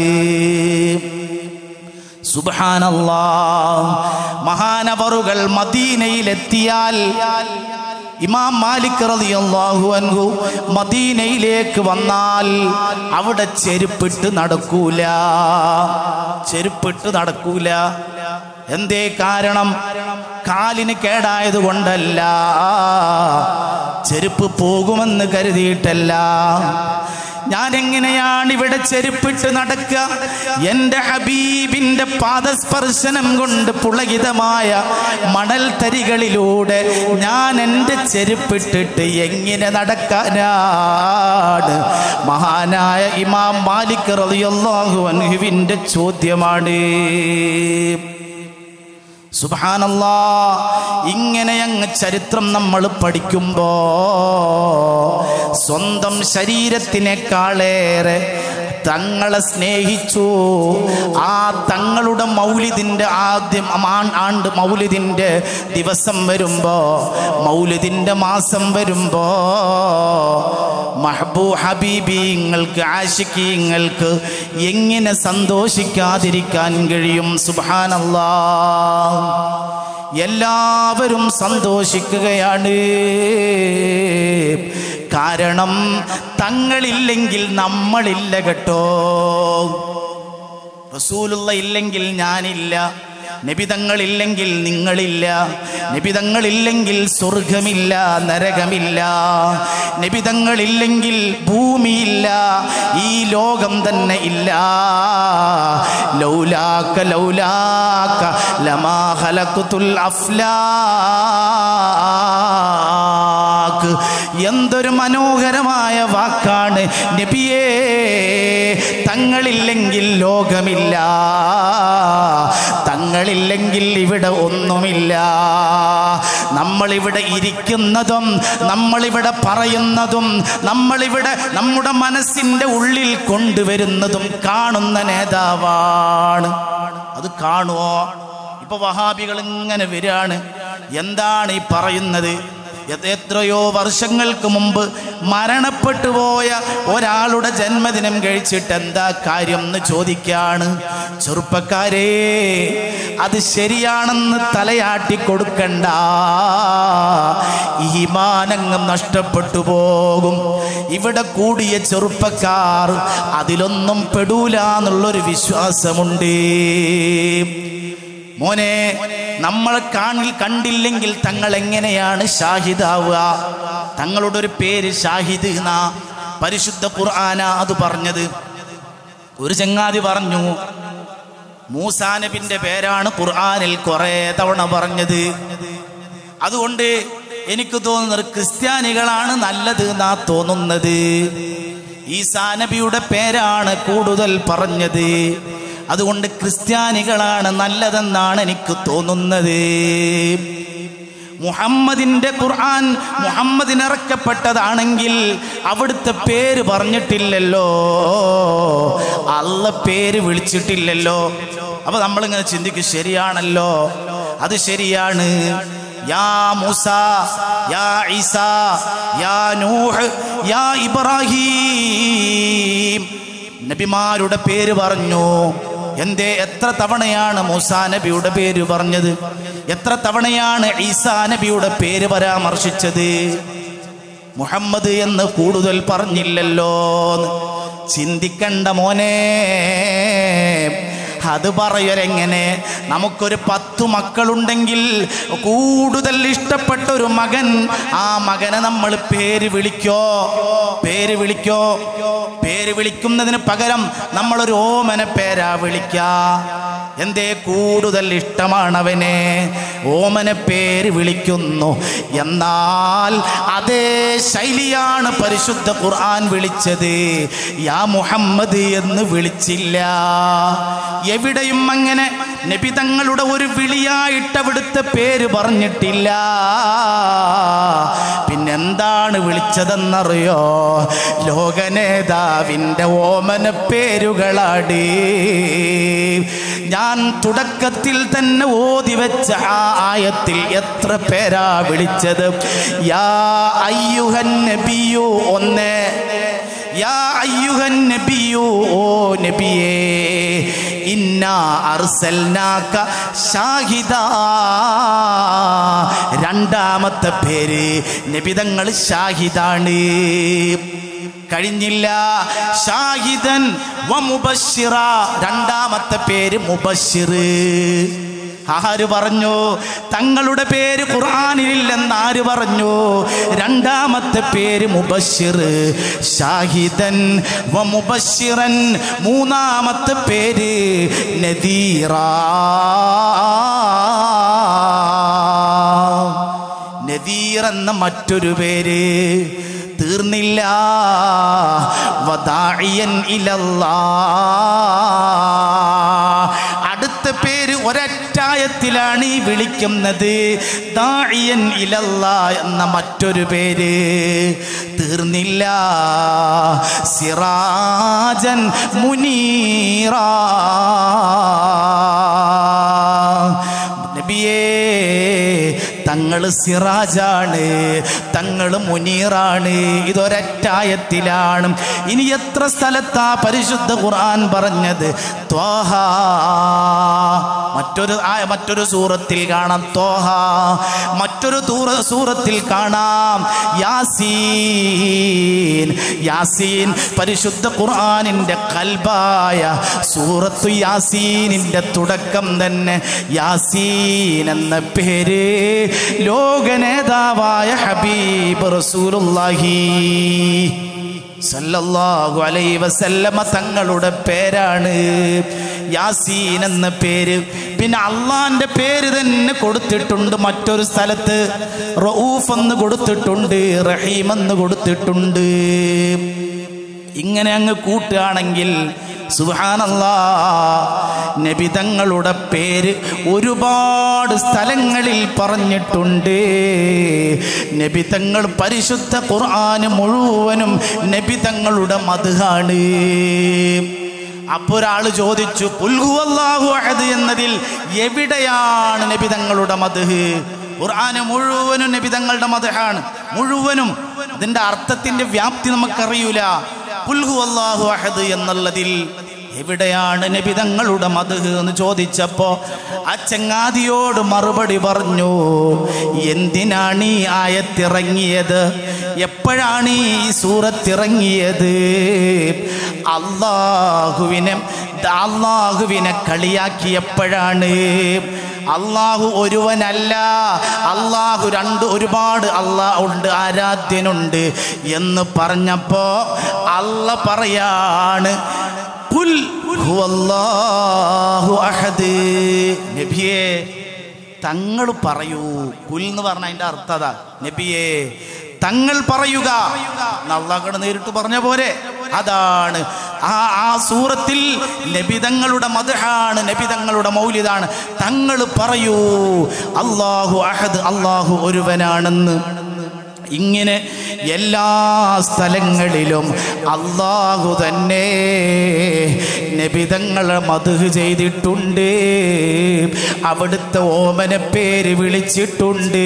സുബ്ഹാനല്ലാ മഹാനവറുകൾ മദീനയിലെത്തിയാൽ ഇമാം മാലിക് റളിയല്ലാഹു അൻഹു മദീനയിലേക്ക് വന്നാൽ അവിടെ ചെരുപ്പിട്ട് നടക്കൂല ചെരുപ്പിട്ട് നടക്കൂല എന്തേ കാരണം കാലിന് കേടായത് കൊണ്ടല്ല ചെരുപ്പ് പോകുമെന്ന് കരുതിയിട്ടല്ല ഞാൻ എങ്ങനെയാണ് ഇവിടെ ചെരുപ്പിട്ട് നടക്കുക എൻ്റെ ഹബീബിൻ്റെ പാദസ്പർശനം കൊണ്ട് പുളകിതമായ മണൽ തരികളിലൂടെ ഞാൻ എൻ്റെ ചെരുപ്പിട്ടിട്ട് എങ്ങനെ നടക്കാനാണ് മഹാനായ ഇമാം മാലിക് റളിയല്ലാഹു അൻഹുവിൻ്റെ ചോദ്യമാണ് സുബാനല്ലാ ഇങ്ങനെ അങ്ങ് ചരിത്രം നമ്മൾ പഠിക്കുമ്പോ സ്വന്തം ശരീരത്തിനേക്കാളേറെ തങ്ങളെ സ്നേഹിച്ചു ആ തങ്ങളുടെ മൗലിദിൻ്റെ ആദ്യം ആൺ- ആണ്ട് മൗലിദിൻ്റെ ദിവസം വരുമ്പോ മൗലിദിൻ്റെ മാസം വരുമ്പോ മഹബൂ ഹബീബിങ്ങൾക്ക് ആഷിക്കീങ്ങൾക്ക് എങ്ങനെ സന്തോഷിക്കാതിരിക്കാൻ കഴിയും സുബാനല്ലാ എല്ലാവരും സന്തോഷിക്കുകയാണ് കാരണം തങ്ങളില്ലെങ്കിൽ നമ്മളില്ല കേട്ടോ റസൂലുള്ള ഇല്ലെങ്കിൽ ഞാനില്ല നബിതങ്ങളില്ലെങ്കിൽ നിങ്ങളില്ല നബിതങ്ങളില്ലെങ്കിൽ സ്വർഗമില്ല നരകമില്ല നബിതങ്ങളില്ലെങ്കിൽ ഭൂമിയില്ല ഈ ലോകം തന്നെ ഇല്ല ലൗലാക്ക ലൗലാക്ക ലമാ ഖലഖ്തുൽ അഫ്ലാക്ക് എന്തൊരു മനോഹരമായ വാക്കാണ് നബിയേ തങ്ങളില്ലെങ്കിൽ ലോകമില്ല തങ്ങളില്ലെങ്കിൽ ഇവിടെ ഒന്നുമില്ല നമ്മളിവിടെ ഇരിക്കുന്നതും നമ്മളിവിടെ പറയുന്നതും നമ്മളിവിടെ നമ്മുടെ മനസ്സിൻ്റെ ഉള്ളിൽ കൊണ്ടുവരുന്നതും കാണുന്ന നേതാവാണ് അത് കാണുമോ ഇപ്പൊ വഹാബികൾ ഇങ്ങനെ വരികയാണ് എന്താണ് ഈ പറയുന്നത് എ- എത്രയോ വർഷങ്ങൾക്ക് മുമ്പ് മരണപ്പെട്ടു പോയ ഒരാളുടെ ജന്മദിനം കഴിച്ചിട്ട് എന്താ കാര്യം എന്ന് ചോദിക്കാണ് ചെറുപ്പക്കാരേ അത് ശരിയാണെന്ന് തലയാട്ടി കൊടുക്കണ്ട ഈമാനങ്ങ് നഷ്ടപ്പെട്ടു പോകും ഇവിടെ കൂടിയ ചെറുപ്പക്കാർ അതിലൊന്നും പെടൂല എന്നുള്ളൊരു വിശ്വാസമുണ്ട് മോനെ നമ്മൾ കാണിൽ കണ്ടില്ലെങ്കിൽ തങ്ങൾ എങ്ങനെയാണ് ഷാഹിദാവുക തങ്ങളുടെ ഒരു പേര് ഷാഹിദ് എന്നാ പരിശുദ്ധ ഖുർആന അത് പറഞ്ഞത് ഒരു ചങ്ങാതി പറഞ്ഞു മൂസാ നബിന്റെ പേരാണ് ഖുർആനിൽ കുറെ തവണ പറഞ്ഞത് അതുകൊണ്ട് എനിക്ക് തോന്നുന്നത് ക്രിസ്ത്യാനികളാണ് നല്ലത് എന്നാ തോന്നുന്നത് ഈസാ നബിയുടെ പേരാണ് കൂടുതൽ പറഞ്ഞത് അതുകൊണ്ട് ക്രിസ്ത്യാനികളാണ് നല്ലതെന്നാണ് എനിക്ക് തോന്നുന്നത് മുഹമ്മദിന്റെ ഖുർആൻ മുഹമ്മദിന് ഇറക്കപ്പെട്ടതാണെങ്കിൽ അവിടുത്തെ പേര് പറഞ്ഞിട്ടില്ലല്ലോ അല്ല പേര് വിളിച്ചിട്ടില്ലല്ലോ അപ്പൊ നമ്മളിങ്ങനെ ചിന്തിക്കും ശരിയാണല്ലോ അത് ശരിയാണ് യാ മൂസ യാ ഈസ യാ നൂഹ് യാ ഇബ്രാഹിം നബിമാരുടെ പേര് പറഞ്ഞു എന്തേ എത്ര തവണയാണ് മൂസാ നബിയുടെ പേര് പറഞ്ഞത് എത്ര തവണയാണ് ഈസാ നബിയുടെ പേര് പരാമർശിച്ചത് മുഹമ്മദ് എന്ന് കൂടുതൽ പറഞ്ഞില്ലല്ലോ എന്ന്. ചിന്തിക്കണ്ട മോനെ അത് പറയലെങ്ങനെ നമുക്കൊരു പത്തു മക്കളുണ്ടെങ്കിൽ കൂടുതൽ ഇഷ്ടപ്പെട്ട ഒരു മകൻ ആ മകനെ നമ്മൾ പേര് വിളിക്കോ പേര് വിളിക്കോ പേര് വിളിക്കുന്നതിന് പകരം നമ്മളൊരു ഓമന പേരാ വിളിക്ക എന്തേ കൂടുതൽ ഇഷ്ടമാണ് അവനെ ഓമന പേര് വിളിക്കുന്നു എന്നാൽ അതേ ശൈലിയാണ് പരിശുദ്ധ ഖുർആൻ വിളിച്ചത് യാ മുഹമ്മദ് എന്ന് വിളിച്ചില്ല എവിടെയും അങ്ങനെ നബി തങ്ങളുടെ ഒരു വിളിയായിട്ട് അവിടുത്തെ പേര് പറഞ്ഞിട്ടില്ല പിന്നെന്താണ് വിളിച്ചതെന്നറിയോ ലോകനേതാവിൻ്റെ ഓമന പേരുകളാടി ഞാൻ തുടക്കത്തിൽ തന്നെ ഓതി വെച്ച ആ ആയത്തിൽ എത്ര പേരാ വിളിച്ചത് യാ അയ്യുഹൻ നബിയു ഒന്ന് യാ അയ്യുഹൻ നബിയു ഓ നബിയേ ഇന്നാ അർസൽനാക ഷാഹിദാ രണ്ടാമത്തെ പേര് നബിതങ്ങൾ ഷാഹിദാണ് കഴിഞ്ഞില്ല ഷാഹിദൻ വ മുബശ്ശിറ രണ്ടാമത്തെ പേര് മുബശ്ശിർ ആര് പറഞ്ഞു തങ്ങളുടെ പേര് ഖുർആനിലില്ലെന്ന് ആര് പറഞ്ഞു രണ്ടാമത്തെ പേര് മുബഷിർ ഷാഹിദൻ വ മുബഷിറൻ മൂന്നാമത്തെ പേര് നദീറ നദീർ എന്ന മറ്റൊരു പേര് തീർന്നില്ല വദാഇയൻ ഇലല്ലാ അടുത്ത പേര് ഒരറ്റായത്തിലാണ് ഈ വിളിക്കുന്നത് ദാഇയൻ ഇലല്ല എന്ന മറ്റൊരു പേര് തീർന്നില്ല സിറാജൻ മുനീറ നബിയേ തങ്ങൾ സിറാജാണ് തങ്ങൾ മുനീറാണ് ഇതൊരറ്റായത്തിലാണ് ഇനി എത്ര സ്ഥലത്താ പരിശുദ്ധ ഖുർആൻ പറഞ്ഞത് ത്വാഹ മറ്റൊരു ആ- മറ്റൊരു സൂറത്തിൽ കാണാം തോഹ മറ്റൊരു തൂറ സൂറത്തിൽ കാണാം യാസീൻ യാസീൻ പരിശുദ്ധ ഖുർആനിന്റെ കൽബായ സൂറത്തു യാസീനിന്റെ തുടക്കം തന്നെ യാസീൻ എന്ന പേര് ലോക നേതാവായ ഹബീബ് റസൂലുള്ളാഹി സല്ലല്ലാഹു അലൈഹി വസല്ലമ തങ്ങളുടെ പേരാണ് യാസീൻ എന്ന പേര് പിന്നെ അള്ളാന്റെ പേര് തന്നെ കൊടുത്തിട്ടുണ്ട് മറ്റൊരു സ്ഥലത്ത് റഊഫ് എന്ന് കൊടുത്തിട്ടുണ്ട് റഹീം എന്ന് കൊടുത്തിട്ടുണ്ട് ഇങ്ങനെ അങ്ങ് കൂട്ടുകയാണെങ്കിൽ സുഹാനല്ലാ നബിതങ്ങളുടെ പേര് ഒരുപാട് സ്ഥലങ്ങളിൽ പറഞ്ഞിട്ടുണ്ട് നബിതങ്ങൾ പരിശുദ്ധ ഖുർആന് മുഴുവനും നബിതങ്ങളുടെ മധുഹാണ് അപ്പൊ ഒരാൾ ചോദിച്ചു പുൽഹുവല്ലാഹു അഹദ് എന്നതിൽ എവിടെയാണ് നബിതങ്ങളുടെ മധുഹ് ഖുർആന് മുഴുവനും നബിതങ്ങളുടെ മധുഹാണ് മുഴുവനും അതിന്റെ അർത്ഥത്തിന്റെ വ്യാപ്തി നമുക്കറിയൂല പുൽഹു അല്ലാഹു അഹദ് എന്നുള്ളതിൽ എവിടെയാണ് നബിതങ്ങളുടെ മധുഹ് എന്ന് ചോദിച്ചപ്പോ ആ ചങ്ങാതിയോട് മറുപടി പറഞ്ഞു എന്തിനാണ് ഈ ആയത്തിറങ്ങിയത് എപ്പോഴാണ് ഈ സൂറത്തിറങ്ങിയത് അള്ളാഹുവിനെ അള്ളാഹുവിനെ കളിയാക്കിയപ്പോഴാണ് അള്ളാഹു ഒരുവനല്ല അള്ളാഹു രണ്ട് ഒരുപാട് അള്ളാഹ് ഉണ്ട് ആരാധ്യനുണ്ട് എന്ന് പറഞ്ഞപ്പോ അല്ല പറയാണ് "ഖുൽ ഹുവല്ലാഹു അഹദ്." നബിയേ തങ്ങൾ പറയൂ കുൽ എന്ന് പറഞ്ഞ അതിന്റെ അർത്ഥം അതാ നബിയേ തങ്ങൾ പറയുക അള്ളാഹുടെ നേരിട്ട് പറഞ്ഞ പോരെ അതാണ് ആ ആ സൂറത്തിൽ നബിതങ്ങളുടെ മധുഹാണ് നബിതങ്ങളുടെ മൗലിതാണ് തങ്ങൾ പറയൂ അള്ളാഹു അഹദ് അള്ളാഹു ഒരുവനാണെന്ന് ഇങ്ങനെ എല്ലാ സ്ഥലങ്ങളിലും അള്ളാഹു തന്നെ നബിതങ്ങളെ മധുഹ് ചെയ്തിട്ടുണ്ട് അവിടുത്തെ ഓമന പേര് വിളിച്ചിട്ടുണ്ട്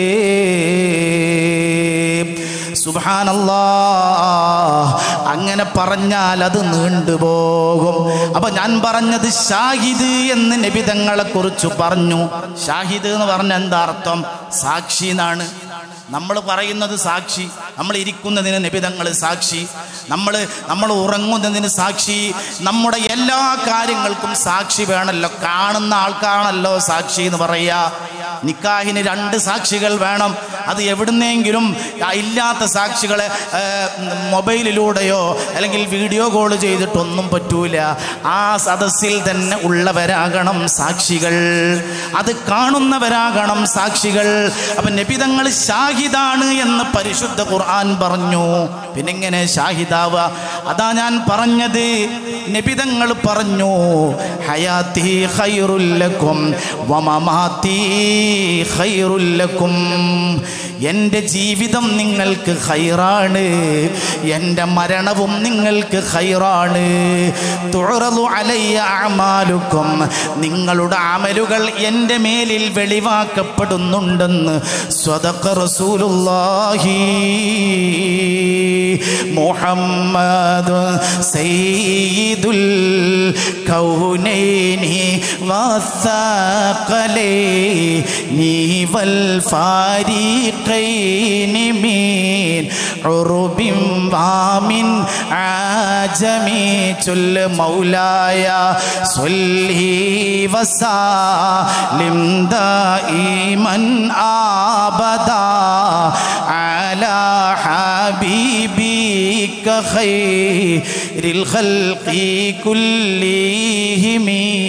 സുബാനല്ലാ അങ്ങനെ പറഞ്ഞാൽ അത് നീണ്ടുപോകും അപ്പൊ ഞാൻ പറഞ്ഞത് ഷാഹിദ് എന്ന് നബിതങ്ങളെ കുറിച്ച് പറഞ്ഞു ഷാഹിദ് എന്ന് പറഞ്ഞ എന്താ അർത്ഥം സാക്ഷി എന്നാണ് നമ്മൾ പറയുന്നത് സാക്ഷി നമ്മൾ ഇരിക്കുന്നതിന് നിബിതങ്ങൾ സാക്ഷി നമ്മൾ നമ്മൾ ഉറങ്ങുന്നതിന് സാക്ഷി നമ്മുടെ എല്ലാ കാര്യങ്ങൾക്കും സാക്ഷി വേണമല്ലോ കാണുന്ന ആൾക്കാണല്ലോ സാക്ഷി എന്ന് പറയുക നിക്കാഹിന് രണ്ട് സാക്ഷികൾ വേണം അത് എവിടുന്നെങ്കിലും ആ ഇല്ലാത്ത സാക്ഷികളെ ആ, മൊബൈലിലൂടെയോ അല്ലെങ്കിൽ വീഡിയോ കോൾ ചെയ്തിട്ടൊന്നും പറ്റൂല ആ സദസ്സിൽ തന്നെ ഉള്ളവരാകണം സാക്ഷികൾ അത് കാണുന്നവരാകണം സാക്ഷികൾ അപ്പൊ നബിതങ്ങൾ ഷാഹിദാണ് എന്ന് പരിശുദ്ധ ഖുർആൻ പറഞ്ഞു പിന്നെ എങ്ങനെ ഷാഹിദാവ അതാ ഞാൻ പറഞ്ഞത് നബിതങ്ങൾ പറഞ്ഞു ഹയാത്തി ഖൈറുല്ലക്കും വമമാത്തി ഖൈറുല്ലക്കും എൻ്റെ ജീവിതം നിങ്ങൾക്ക് ഖൈറാണ് എൻ്റെ മരണവും നിങ്ങൾക്ക് ഖൈറാണ് തുറന്നു അലയ്യ അമാലുക്കും നിങ്ങളുടെ അമലുകൾ എൻ്റെ മേലിൽ വെളിവാക്കപ്പെടുന്നുണ്ടെന്ന് സ്വതക്ക റസൂലുള്ളാഹി മുഹമ്മദ് സയ്യിദുൽ കൗനൈനി വസ്സഖലൈനി വൽ ഫാരിഖൈനി മീൻ عرب ومن عجم ചൊല്ല മൗലായ صلي وسلم دائما ابدا على حبيبك خير الخلق كلهم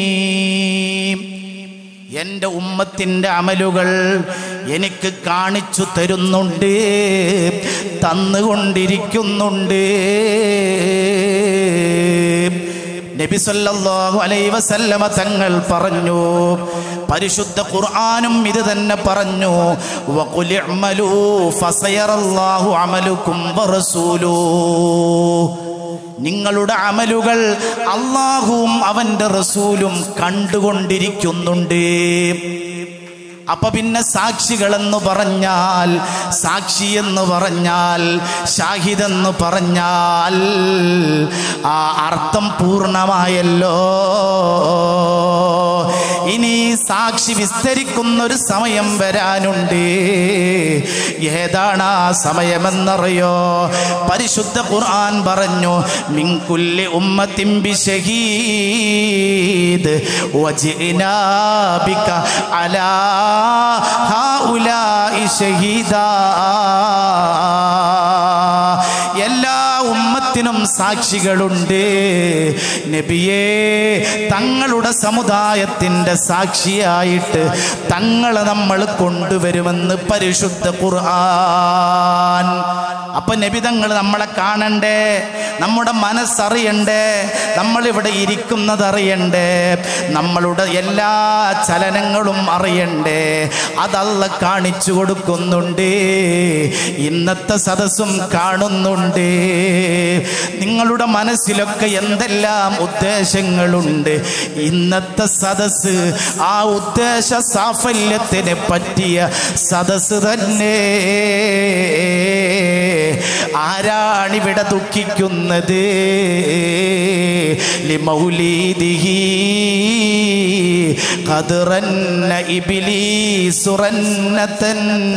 എൻ്റെ ഉമ്മത്തിൻ്റെ അമലുകൾ എനിക്ക് കാണിച്ചു തരുന്നുണ്ട് തന്നുകൊണ്ടിരിക്കുന്നുണ്ട് നബി സല്ലല്ലാഹു അലൈഹി വസല്ലമ തങ്ങൾ പറഞ്ഞു പരിശുദ്ധ ഖുർആനും ഇത് തന്നെ പറഞ്ഞു വഖുൽ ഇഅ്മലൂ ഫസയറല്ലാഹു അമലുക്കും വറസൂലൂ നിങ്ങളുടെ അമലുകൾ അള്ളാഹുവും അവന്റെ റസൂലും കണ്ടുകൊണ്ടിരിക്കുന്നുണ്ട് അപ്പൊ പിന്നെ സാക്ഷികളെന്ന് പറഞ്ഞാൽ സാക്ഷി എന്ന് പറഞ്ഞാൽ ഷാഹിദെന്ന് പറഞ്ഞാൽ ആ അർത്ഥം പൂർണ്ണമായല്ലോ ഇനി സാക്ഷി വിസ്തരിക്കുന്ന ഒരു സമയം വരാനുണ്ട് ഏതാണ് ആ സമയമെന്നറിയോ പരിശുദ്ധ ഖുർആൻ പറഞ്ഞു മിൻകുല്ലി ഉമ്മത്തിൻ ബിശഹീദ് വജിനാ ബിക അലാ ഹൗലാഇ ഷഹീദാ എല്ലാ ഉമ്മത്തിനും സാക്ഷികളുണ്ട് നബിയേ തങ്ങളുടെ സമുദായത്തിൻ്റെ സാക്ഷിയായിട്ട് തങ്ങളെ നമ്മൾ കൊണ്ടുവരുമെന്ന് പരിശുദ്ധ ഖുർആൻ അപ്പൊ നബി തങ്ങൾ നമ്മളെ കാണണ്ടേ നമ്മുടെ മനസ്സറിയണ്ടേ നമ്മളിവിടെ ഇരിക്കുന്നത് അറിയണ്ടേ നമ്മളുടെ എല്ലാ ചലനങ്ങളും അറിയണ്ടേ അതല്ല കാണിച്ചു കൊടുക്കുന്നുണ്ട് ഇന്നത്തെ സദസ്സും കാണുന്നുണ്ട് നിങ്ങളുടെ മനസ്സിലൊക്കെ എന്തെല്ലാം ഉദ്ദേശങ്ങളുണ്ട് ഇന്നത്തെ സദസ്സ് ആ ഉദ്ദേശ സാഫല്യത്തിനെ പറ്റിയ സദസ്സ് തന്നെ ആരാണിവിടെ ദുഃഖിക്കുന്നത് ലിമൗലീദിഹി ഖദ്റന്ന ഇബ്ലീസുറന്നതൻ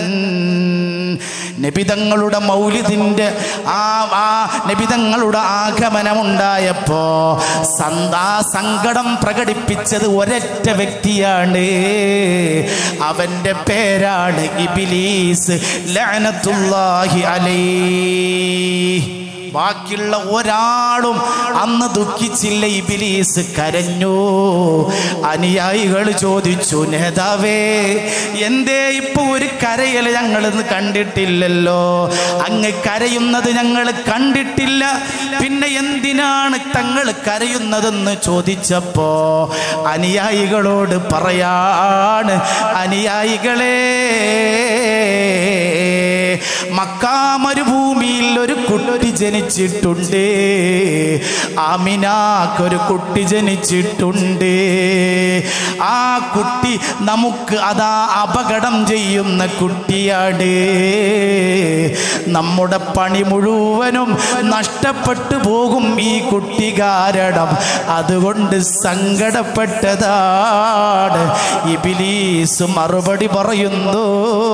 നബിതങ്ങളുടെ മൗലിദിന്റെ ആ ആ നബിതങ്ങളുടെ ആഗമനമുണ്ടായപ്പോ സന്താ സങ്കടം പ്രകടിപ്പിച്ചത് ഒരൊറ്റ വ്യക്തിയാണ് അവന്റെ പേരാണ് ഇബിലീസ് ലഅനത്തുല്ലാഹി അലൈഹി ബാക്കിയുള്ള ഒരാളും അന്ന് ദുഃഖിച്ചില്ല ഇബിലീസ് കരഞ്ഞു അനുയായികൾ ചോദിച്ചു നേതാവേ എന്തേ ഇപ്പൊ ഒരു കരയൽ ഞങ്ങൾ ഇന്ന് കണ്ടിട്ടില്ലല്ലോ അങ്ങ് കരയുന്നത് ഞങ്ങൾ കണ്ടിട്ടില്ല പിന്നെ എന്തിനാണ് തങ്ങൾ കരയുന്നതെന്ന് ചോദിച്ചപ്പോ അനുയായികളോട് പറയാണ് അനുയായികളെ മക്കാമരുഭൂമിയിൽ ഒരു കുട്ടി ജനിച്ചിട്ടുണ്ട് ആമിനാക്കൊരു കുട്ടി ജനിച്ചിട്ടുണ്ട് ആ കുട്ടി നമുക്ക് അതാ അപകടം ചെയ്യുന്ന കുട്ടിയാണ് നമ്മുടെ പണി മുഴുവനും നഷ്ടപ്പെട്ടു പോകും ഈ കുട്ടി കാരണം അതുകൊണ്ട് സങ്കടപ്പെട്ടതാണ് ഇബിലീസ് മറുപടി പറയുന്നു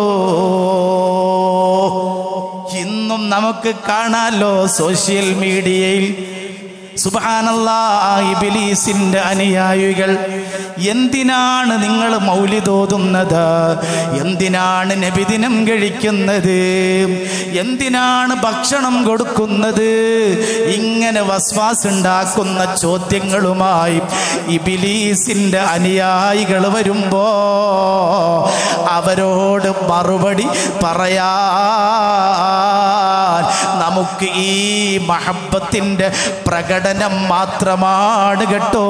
ഇന്നും നമുക്ക് കാണാലോ സോഷ്യൽ മീഡിയയിൽ സുബാനല്ലാ ഇബിലീസിന്റെ അനുയായികൾ എന്തിനാണ് നിങ്ങൾ മൗലിതോതുന്നത് എന്തിനാണ് നബിദിനം കഴിക്കുന്നത് എന്തിനാണ് ഭക്ഷണം കൊടുക്കുന്നത് ഇങ്ങനെ വസ്വാസ് ഉണ്ടാക്കുന്ന ചോദ്യങ്ങളുമായി ഇബിലീസിന്റെ അനുയായികൾ വരുമ്പോ അവരോട് മറുപടി പറയാ നമുക്ക് ഈ മഹബത്തിന്റെ പ്രകടനം മാത്രമാണ് കേട്ടോ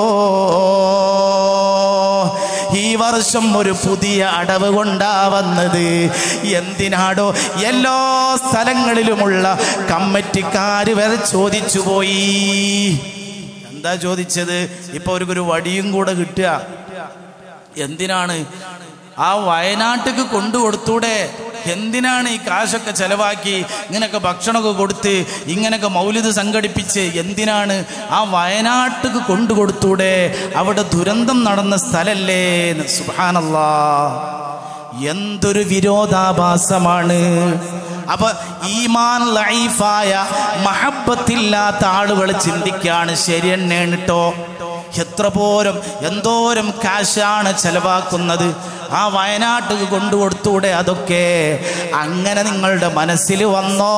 ഈ വർഷം ഒരു പുതിയ അടവ് കൊണ്ടാ വന്നത് എന്തിനാടോ എല്ലാ സ്ഥലങ്ങളിലുമുള്ള കമ്മിറ്റിക്കാര് വരെ ചോദിച്ചു പോയി എന്താ ചോദിച്ചത് ഇപ്പൊ ഒരു വടിയും കൂടെ കിട്ടുക എന്തിനാണ് ആ വയനാട്ടിക്ക് കൊണ്ടു കൊടുത്തൂടെ എന്തിനാണ് ഈ കാശൊക്കെ ചെലവാക്കി ഇങ്ങനെയൊക്കെ ഭക്ഷണമൊക്കെ കൊടുത്ത് ഇങ്ങനെയൊക്കെ മൗലിത് സംഘടിപ്പിച്ച് എന്തിനാണ് ആ വയനാട്ടിക്ക് കൊണ്ടു കൊടുത്തൂടെ അവിടെ ദുരന്തം നടന്ന സ്ഥലല്ലേ സുഹാനല്ലാ എന്തൊരു വിരോധാഭാസമാണ് അപ്പൊ ഈമാൻ ലൈഫായ മഹബത്തില്ലാത്ത ആളുകൾ ചിന്തിക്കാണ് ശരി തന്നെയാണ് കേട്ടോ എത്ര പോരും എന്തോരം കാശാണ് ചെലവാക്കുന്നത് ആ വയനാട്ടിൽ കൊണ്ടുകൊടുത്തൂടെ അതൊക്കെ അങ്ങനെ നിങ്ങളുടെ മനസ്സിൽ വന്നോ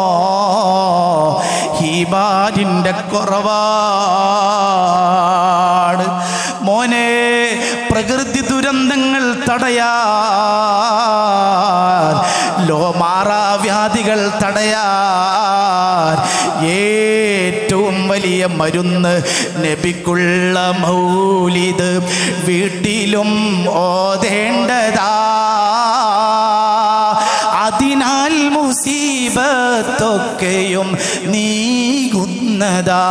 ഹീബാരിൻ്റെ കുറവാണ് മോനെ പ്രകൃതി ദുരന്തങ്ങൾ തടയാൻ ലോ മാറാവ്യാധികൾ തടയാൻ ഏറ്റവും വലിയ മരുന്ന് നബിക്കുള്ള മൗലിത് വീട്ടിലും ഓതേണ്ടതാ അതിനാൽ മുസീബത്തൊക്കെയും നീങ്ങുന്നതാ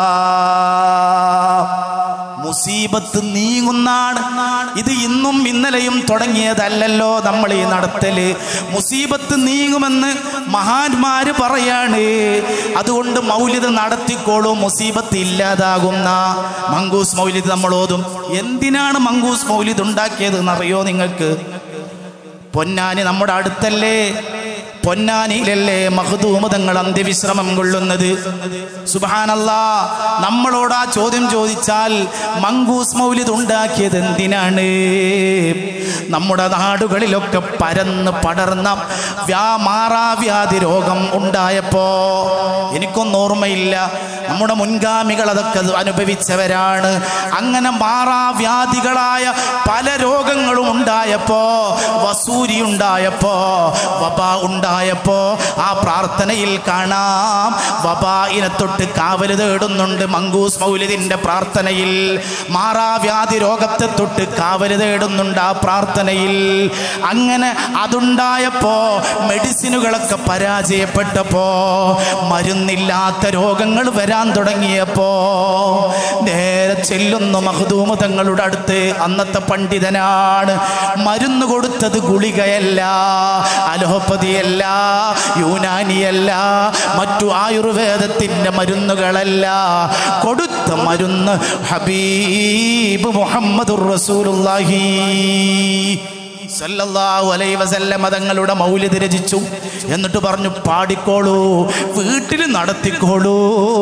മുസീബത്ത് നീങ്ങുന്നാണ് ഇത് ഇന്നും ഇന്നലെയും തുടങ്ങിയതല്ലല്ലോ നമ്മൾ ഈ നടത്തല് മുസീബത്ത് നീങ്ങുമെന്ന് മഹാന്മാര് പറയാണ് അതുകൊണ്ട് മൗലിദ് നടത്തിക്കോളൂ മുസീബത്ത് ഇല്ലാതാകുന്ന മങ്കൂസ് മൗലിദ് നമ്മൾ ഓതും എന്തിനാണ് മങ്കൂസ് മൗലിദ് ഉണ്ടാക്കിയത് എന്നറിയോ നിങ്ങൾക്ക് പൊന്നാനി നമ്മുടെ അടുത്തല്ലേ പൊന്നാനിയിലല്ലേ മഹദൂമതങ്ങൾ അന്ത്യവിശ്രമം കൊള്ളുന്നത് സുബാനല്ലാ നമ്മളോട് ആ ചോദ്യം ചോദിച്ചാൽ മങ്കൂസ് മൗലിദ് ഉണ്ടാക്കിയത് എന്തിനാണ് നമ്മുടെ നാടുകളിലൊക്കെ പരന്ന് പടർന്ന വ്യാ മാറാവ്യാധി രോഗം ഉണ്ടായപ്പോ എനിക്കൊന്നും ഓർമ്മയില്ല നമ്മുടെ മുൻഗാമികൾ അതൊക്കെ അനുഭവിച്ചവരാണ് അങ്ങനെ മാറാവ്യാധികളായ പല രോഗങ്ങളും ഉണ്ടായപ്പോ വസൂരി ഉണ്ടായപ്പോ വബ ഉണ്ടായപ്പോ ആ പ്രാർത്ഥനയിൽ കാണാം വബായിനെ തൊട്ട് കാവല് തേടുന്നുണ്ട് മങ്കൂസ് മൗലിദിന്റെ പ്രാർത്ഥനയിൽ മാറാവ്യാധി രോഗത്തെ തൊട്ട് കാവല് തേടുന്നുണ്ട് ആ പ്രാർത്ഥനയിൽ അങ്ങനെ അതുണ്ടായപ്പോ മെഡിസിനുകളൊക്കെ പരാജയപ്പെട്ടപ്പോ മരുന്നില്ലാത്ത രോഗങ്ങൾ വരാൻ തുടങ്ങിയപ്പോ നേരെ ചെല്ലുന്നു മഹദൂമ തങ്ങളുടെ അടുത്ത് അന്നത്തെ പണ്ഡിതനാണ് മരുന്ന് കൊടുത്തത് ഗുളികയല്ല അലോപ്പതിയല്ല യൂനാനിയല്ല മറ്റു ആയുർവേദത്തിന്റെ മരുന്നുകളല്ല കൊടുത്ത മരുന്ന് ഹബീബ് മുഹമ്മദ് റസൂലുള്ളാഹി സല്ലല്ലാഹു അലൈഹി വസല്ലമ തങ്ങളുടെ മൗലിദ് രചിച്ചു എന്നിട്ട് പറഞ്ഞു പാടിക്കോളൂ വീട്ടിൽ നടത്തിക്കോളൂ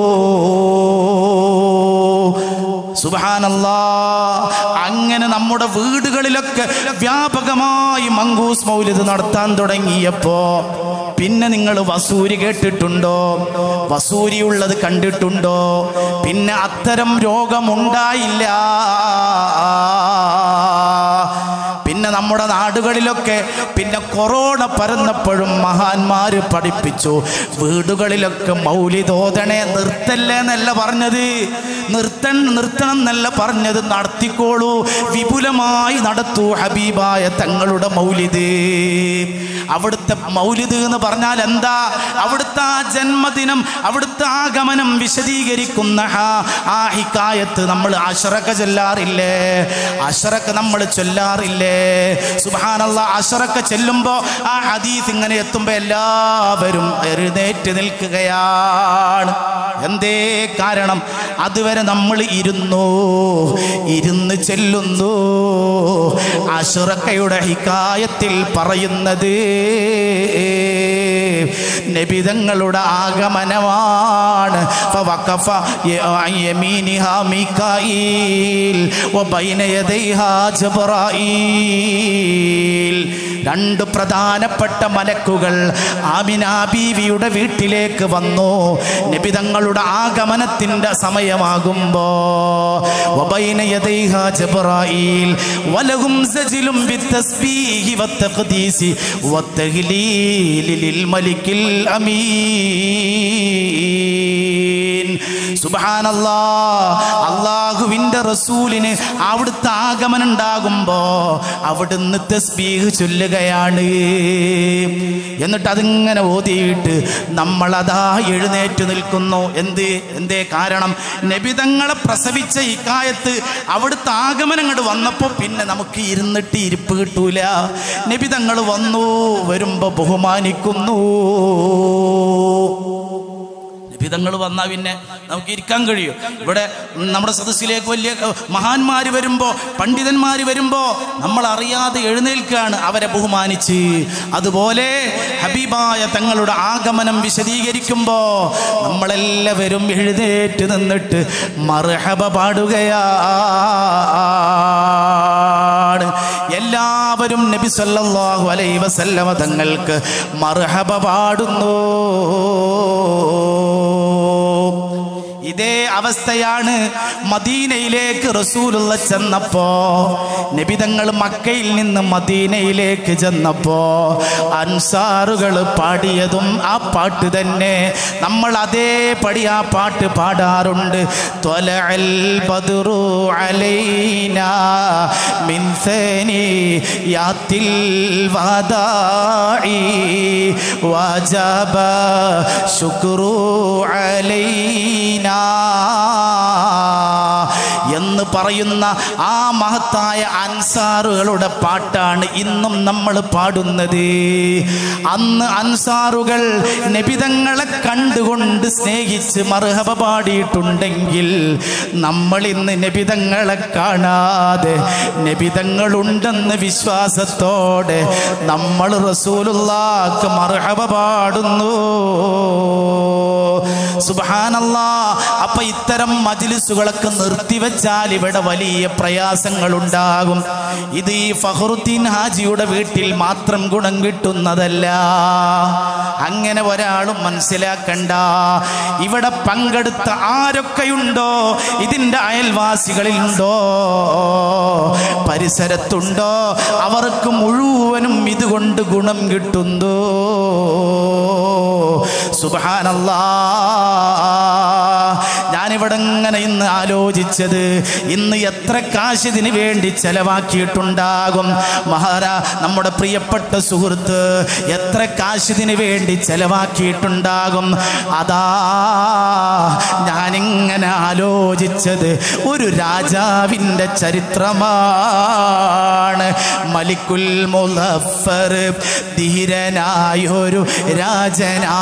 സുബാനല്ലാ അങ്ങനെ നമ്മുടെ വീടുകളിലൊക്കെ വ്യാപകമായി മങ്കൂസ് മൗലിദ് നടത്താൻ തുടങ്ങിയപ്പോ പിന്നെ നിങ്ങൾ വസൂരി കേട്ടിട്ടുണ്ടോ വസൂരി ഉള്ളത് കണ്ടിട്ടുണ്ടോ പിന്നെ അത്തരം രോഗമുണ്ടായില്ല പിന്നെ നമ്മുടെ നാടുകളിലൊക്കെ പിന്നെ കൊറോണ പരന്നപ്പോഴും മഹാന്മാര് പഠിപ്പിച്ചു വീടുകളിലൊക്കെ മൗലിതോദണെ നിർത്തല്ലേ എന്നല്ല പറഞ്ഞത് നിർത്തൻ നിർത്തണം എന്നല്ല പറഞ്ഞത് നടത്തിക്കോളൂ വിപുലമായി നടത്തൂ ഹബീബായ തങ്ങളുടെ മൗലിദ് അവിടുത്തെ മൗലിദ് എന്ന് പറഞ്ഞാൽ എന്താ അവിടുത്തെ ആ ജന്മദിനം അവിടുത്തെ ആഗമനം വിശദീകരിക്കുന്ന ആ- ആ ഹിക്കായത്ത് നമ്മൾ അഷറക്ക ചൊല്ലാറില്ലേ അഷറക്ക നമ്മൾ ചൊല്ലാറില്ലേ സുബാനല്ല അഷറക്ക ചെല്ലുമ്പോ ആ ഹദീസ് ഇങ്ങനെ എത്തുമ്പോ എല്ലാവരും എഴുന്നേറ്റ് നിൽക്കുകയാണ് എന്തേ കാരണം അതുവരെ നമ്മൾ ഇരുന്നു ഇരുന്ന് ചെല്ലുന്നു അഷറക്കയുടെ ഹിക്കായത്തിൽ പറയുന്നത് നബിതങ്ങളുടെ ആഗമനമാണ് فوقف عن يمينها ميكائيل وبين يديها جبرائيل രണ്ട് പ്രധാനപ്പെട്ട മലക്കുകൾ ആമിന ബീവിയുടെ വീട്ടിലേക്ക് വന്നു നബിതങ്ങളുടെ ആഗമനത്തിന്റെ സമയമാകുമ്പോ وبين يديها جبرائيل ولهم سجل بالتسبيح والتقديس والتهليل للملك الأمين സുബാനല്ലാ അള്ളാഹുവിന്റെ റസൂലിന് അവിടുത്തെ ആഗമനം ഉണ്ടാകുമ്പോ അവിടുന്ന് തസ്ബീഹ് ചൊല്ലുകയാണ് എന്നിട്ട് അതിങ്ങനെ ഓതിയിട്ട് നമ്മളതാ എഴുന്നേറ്റ് നിൽക്കുന്നു എന്ത് എന്തേ കാരണം നബിതങ്ങളെ പ്രസവിച്ച ഇക്കായത്ത് അവിടുത്തെ ആഗമനം അങ്ങോട്ട് വന്നപ്പോ പിന്നെ നമുക്ക് ഇരുന്നിട്ട് ഇരിപ്പ് കിട്ടൂല നബിതങ്ങൾ വന്നു വരുമ്പോ ബഹുമാനിക്കുന്നു നബിതങ്ങൾ വന്നാൽ പിന്നെ നമുക്ക് ഇരിക്കാൻ കഴിയും ഇവിടെ നമ്മുടെ സദസ്സിലേക്ക് വലിയ മഹാന്മാർ വരുമ്പോൾ പണ്ഡിതന്മാർ വരുമ്പോൾ നമ്മൾ അറിയാതെ എഴുന്നേൽക്കുകയാണ് അവരെ ബഹുമാനിച്ച് അതുപോലെ ഹബീബായ തങ്ങളുടെ ആഗമനം വിശദീകരിക്കുമ്പോൾ നമ്മളെല്ലാവരും എഴുന്നേറ്റ് നിന്നിട്ട് മർഹബ പാടുകയാണ് എല്ലാവരും നബി സല്ലല്ലാഹു അലൈഹി വസല്ലമ തങ്ങൾക്ക് മർഹബ പാടുന്നു ഇതേ അവസ്ഥയാണ് മദീനയിലേക്ക് റസൂലുള്ള ചെന്നപ്പോ നബിതങ്ങൾ മക്കയിൽ നിന്ന് മദീനയിലേക്ക് ചെന്നപ്പോ അൻസാറുകൾ പാടിയതും ആ പാട്ട് തന്നെ നമ്മൾ അതേപടി ആ പാട്ട് പാടാറുണ്ട് ത്വലഅൽ ബദ്റു അലൈനാ മിൻ യാത്തിൽ വദാഇ വജബ ശുക്രു അലൈനാ എന്ന് പറയുന്ന ആ മഹത്തായ അൻസാറുകളുടെ പാട്ടാണ് ഇന്നും നമ്മൾ പാടുന്നത് അന്ന് അൻസാറുകൾ നബിതങ്ങളെ കണ്ടുകൊണ്ട് സ്നേഹിച്ച് മർഹബ പാടിയിട്ടുണ്ടെങ്കിൽ നമ്മൾ ഇന്ന് നബിതങ്ങളെ കാണാതെ നബിതങ്ങളുണ്ടെന്ന് വിശ്വാസത്തോടെ നമ്മൾ റസൂലുള്ളാക്ക് മർഹബ പാടുന്നു സുബാനല്ലാ അപ്പൊ ഇത്തരം മജിലിസുകളൊക്കെ നിർത്തിവെച്ചാൽ ഇവിടെ വലിയ പ്രയാസങ്ങൾ ഉണ്ടാകും ഇത് ഈ ഫഹറുദ്ദീൻ ഹാജിയുടെ വീട്ടിൽ മാത്രം ഗുണം കിട്ടുന്നതല്ല അങ്ങനെ ഒരാളും മനസ്സിലാക്കണ്ട ഇവിടെ പങ്കെടുത്ത ആരൊക്കെയുണ്ടോ ഇതിൻ്റെ അയൽവാസികളിലുണ്ടോ പരിസരത്തുണ്ടോ അവർക്ക് മുഴുവനും ഇതുകൊണ്ട് ഗുണം കിട്ടുന്നു സുബാനല്ലാ ഞാനിവിടെ ഇങ്ങനെ ഇന്ന് ആലോചിച്ചത് ഇന്ന് എത്ര കാശ് ഇതിന് വേണ്ടി ചെലവാക്കിയിട്ടുണ്ടാകും മഹാരാ നമ്മുടെ പ്രിയപ്പെട്ട സുഹൃത്ത് എത്ര കാശ് ഇതിന് വേണ്ടി ചെലവാക്കിയിട്ടുണ്ടാകും അതാ ഞാനിങ്ങനെ ആലോചിച്ചത് ഒരു രാജാവിൻ്റെ ചരിത്രമാണ് മലിക്കുൽ മുലഫർ ധീരനായൊരു രാജനാ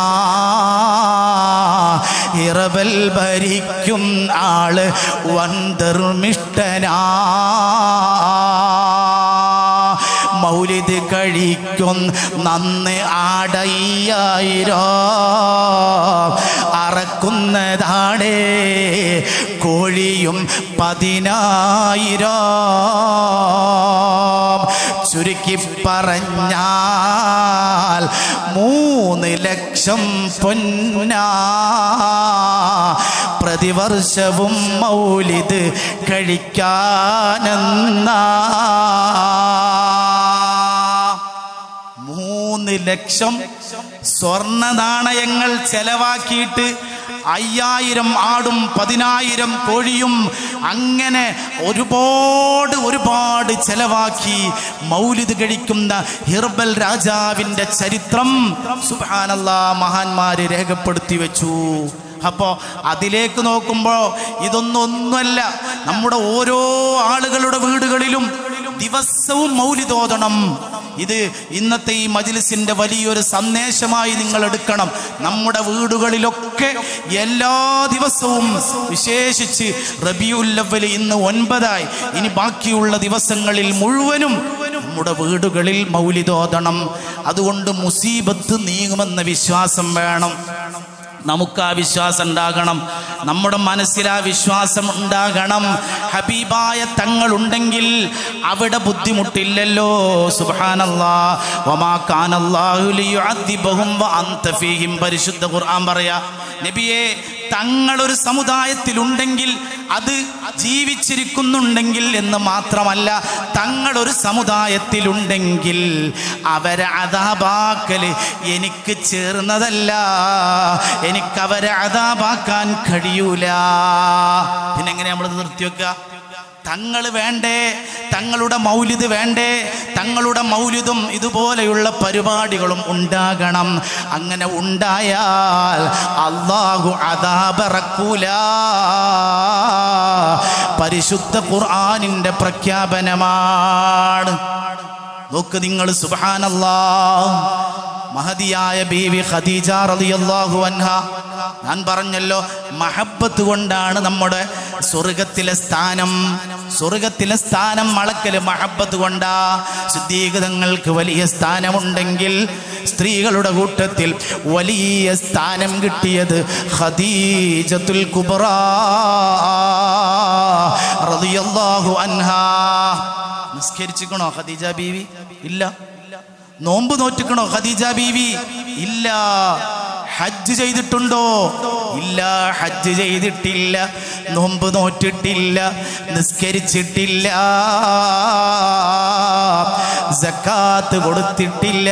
ഇറബൽ ഭരിക്കും ആള് വന്തർമിഷ്ടനാ മൗലിത് കഴിക്കും നന്ന് ആടയ്യായിരോ അറക്കുന്നതാണേ കോഴിയും പതിനായിരോ ചുരുക്കി പറഞ്ഞാൽ മൂന്ന് ലക്ഷം പൊന്നാ പ്രതിവർഷവും മൗലിത് കഴിക്കാനെന്നാ മൂന്ന് ലക്ഷം സ്വർണ നാണയങ്ങൾ ചെലവാക്കിയിട്ട് അയ്യായിരം ആടും പതിനായിരം കോഴിയും അങ്ങനെ ഒരുപാട് ഒരുപാട് ചെലവാക്കി മൗലിദ് കഴിക്കുന്ന ഹിർബൽ രാജാവിന്റെ ചരിത്രം സുബാനല്ല മഹാന്മാര് രേഖപ്പെടുത്തി വെച്ചു അപ്പോൾ അതിലേക്ക് നോക്കുമ്പോൾ ഇതൊന്നും ഒന്നുമല്ല നമ്മുടെ ഓരോ ആളുകളുടെ വീടുകളിലും ദിവസവും മൗലിതോതണം ഇത് ഇന്നത്തെ ഈ മജിലിസിന്റെ വലിയൊരു സന്ദേശമായി നിങ്ങൾ എടുക്കണം നമ്മുടെ വീടുകളിലൊക്കെ എല്ലാ ദിവസവും വിശേഷിച്ച് റബിയുല്ലവൽ ഇന്ന് ഒൻപതായി ഇനി ബാക്കിയുള്ള ദിവസങ്ങളിൽ മുഴുവനും നമ്മുടെ വീടുകളിൽ മൗലിതോതണം അതുകൊണ്ട് മുസീബത്ത് നീങ്ങുമെന്ന വിശ്വാസം വേണം നമുക്ക് ആ വിശ്വാസം ഉണ്ടാകണം നമ്മുടെ മനസ്സിൽ ആ വിശ്വാസം ഉണ്ടാകണം ഹബീബായ തങ്ങളുണ്ടെങ്കിൽ അവിടെ ബുദ്ധിമുട്ടില്ലല്ലോ സുബ്ഹാനല്ലാ വമാ കാനല്ലാഹു ലിയുഅദ്ദിബഹും വഅൻത ഫീഹിം പരിശുദ്ധ ഖുർആൻ പറയാ നബിയെ തങ്ങളൊരു സമുദായത്തിലുണ്ടെങ്കിൽ അത് ജീവിച്ചിരിക്കുന്നുണ്ടെങ്കിൽ എന്ന് മാത്രമല്ല തങ്ങളൊരു സമുദായത്തിലുണ്ടെങ്കിൽ അവരെ അതാപാക്കല് എനിക്ക് ചേർന്നതല്ല എനിക്ക് അവരെ അതാപാക്കാൻ കഴിയൂല പിന്നെ എങ്ങനെ നമ്മൾ നിർത്തി വെക്കുക തങ്ങൾ വേണ്ടേ തങ്ങളുടെ മൗലിദ് വേണ്ടേ തങ്ങളുടെ മൗലിദും ഇതുപോലെയുള്ള പരിപാടികളും ഉണ്ടാകണം അങ്ങനെ ഉണ്ടായാൽ അള്ളാഹു അതാബറക്കൂല പരിശുദ്ധ ഖുർആനിന്റെ പ്രഖ്യാപനമാണ് നോക്ക് നിങ്ങൾ സുബാനല്ലാ മഹതിയായ ബീവി ഖദീജ റളിയല്ലാഹു അൻഹ ഞാൻ പറഞ്ഞല്ലോ മഹബത്ത് കൊണ്ടാണ് നമ്മുടെ സ്വർഗത്തിലെ സ്ഥാനം സ്വർഗത്തിലെ സ്ഥാനം മളക്കല് മഹബത്ത് കൊണ്ടാ സിദ്ധീകതങ്ങൾക്ക് വലിയ സ്ഥാനമുണ്ടെങ്കിൽ സ്ത്രീകളുടെ കൂട്ടത്തിൽ വലിയ സ്ഥാനം കിട്ടിയത് ഖദീജത്തുൽ കുബ്ര റളിയല്ലാഹു അൻഹാ നിസ്കരിച്ചിക്കണോ ഖദീജ ബീവി ഇല്ല നോമ്പ് നോറ്റിക്കണോ ഖദീജ ബീവി ഇല്ല ഹജ്ജ് ചെയ്തിട്ടുണ്ടോ ഇല്ല ഹജ്ജ് ചെയ്തിട്ടില്ല നോമ്പ് നോറ്റിട്ടില്ല നിസ്കരിച്ചിട്ടില്ല സക്കാത്ത് കൊടുത്തിട്ടില്ല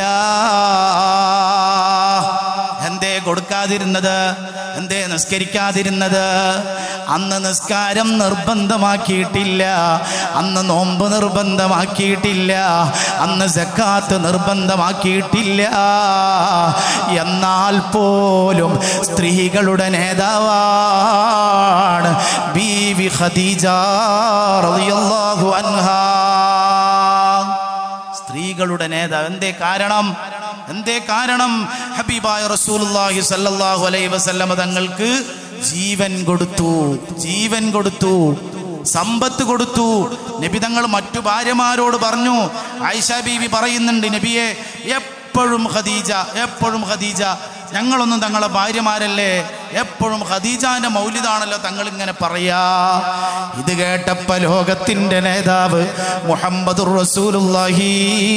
എന്തേ കൊടുക്കാതിരുന്നത് എന്തേ നിസ്കരിക്കാതിരുന്നത് അന്ന് നിസ്കാരം നിർബന്ധമാക്കിയിട്ടില്ല അന്ന് നോമ്പ് നിർബന്ധമാക്കിയിട്ടില്ല അന്ന് സക്കാത്ത് നിർബന്ധമാക്കിയിട്ടില്ല എന്നാൽ പോലും സ്ത്രീകളുടെ നേതാവാണ് ബീവി ഖദീജ റളിയല്ലാഹു അൻഹാ സ്ത്രീകളുടെ നേതാവ് എന്തേ കാരണം എന്തേ കാരണം ഹബീബായ റസൂലുള്ളാഹി സല്ലല്ലാഹു അലൈഹി വസല്ലമ തങ്ങൾക്ക് ജീവൻ കൊടുത്തു ജീവൻ കൊടുത്തു സമ്പത്ത് കൊടുത്തു നബി തങ്ങൾ മറ്റു ഭാര്യമാരോട് പറഞ്ഞു ആയിഷ ബീവി പറയുന്നുണ്ട് നബിയെ എപ്പോഴും ഖദീജ എപ്പോഴും ഖദീജ ഞങ്ങളൊന്നും തങ്ങളെ ഭാര്യമാരല്ലേ എപ്പോഴും ഖദീജാന്റെ മൗലിദാണല്ലോ തങ്ങൾ ഇങ്ങനെ പറയാ ഇത് കേട്ടപ്പ ലോകത്തിന്റെ നേതാവ് മുഹമ്മദുർ റസൂലുള്ളാഹി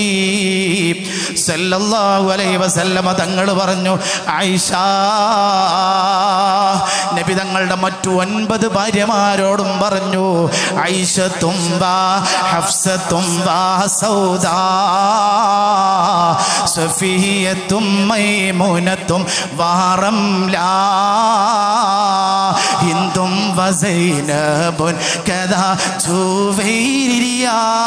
സല്ലല്ലാഹു അലൈഹി വസല്ലമ തങ്ങൾ പറഞ്ഞു ആയിഷ നബി തങ്ങളുടെ മറ്റു ഒൻപത് ഭാര്യമാരോടും പറഞ്ഞു ഐഷ തുമ്പ ഹഫ്സ തുമ്പ സൗദാ സഫിയത്തും മൈമൂനത്തും വാറംലാ ഹിന്ദും വസൈനബുൻ കഥാ ചുവൈരിയ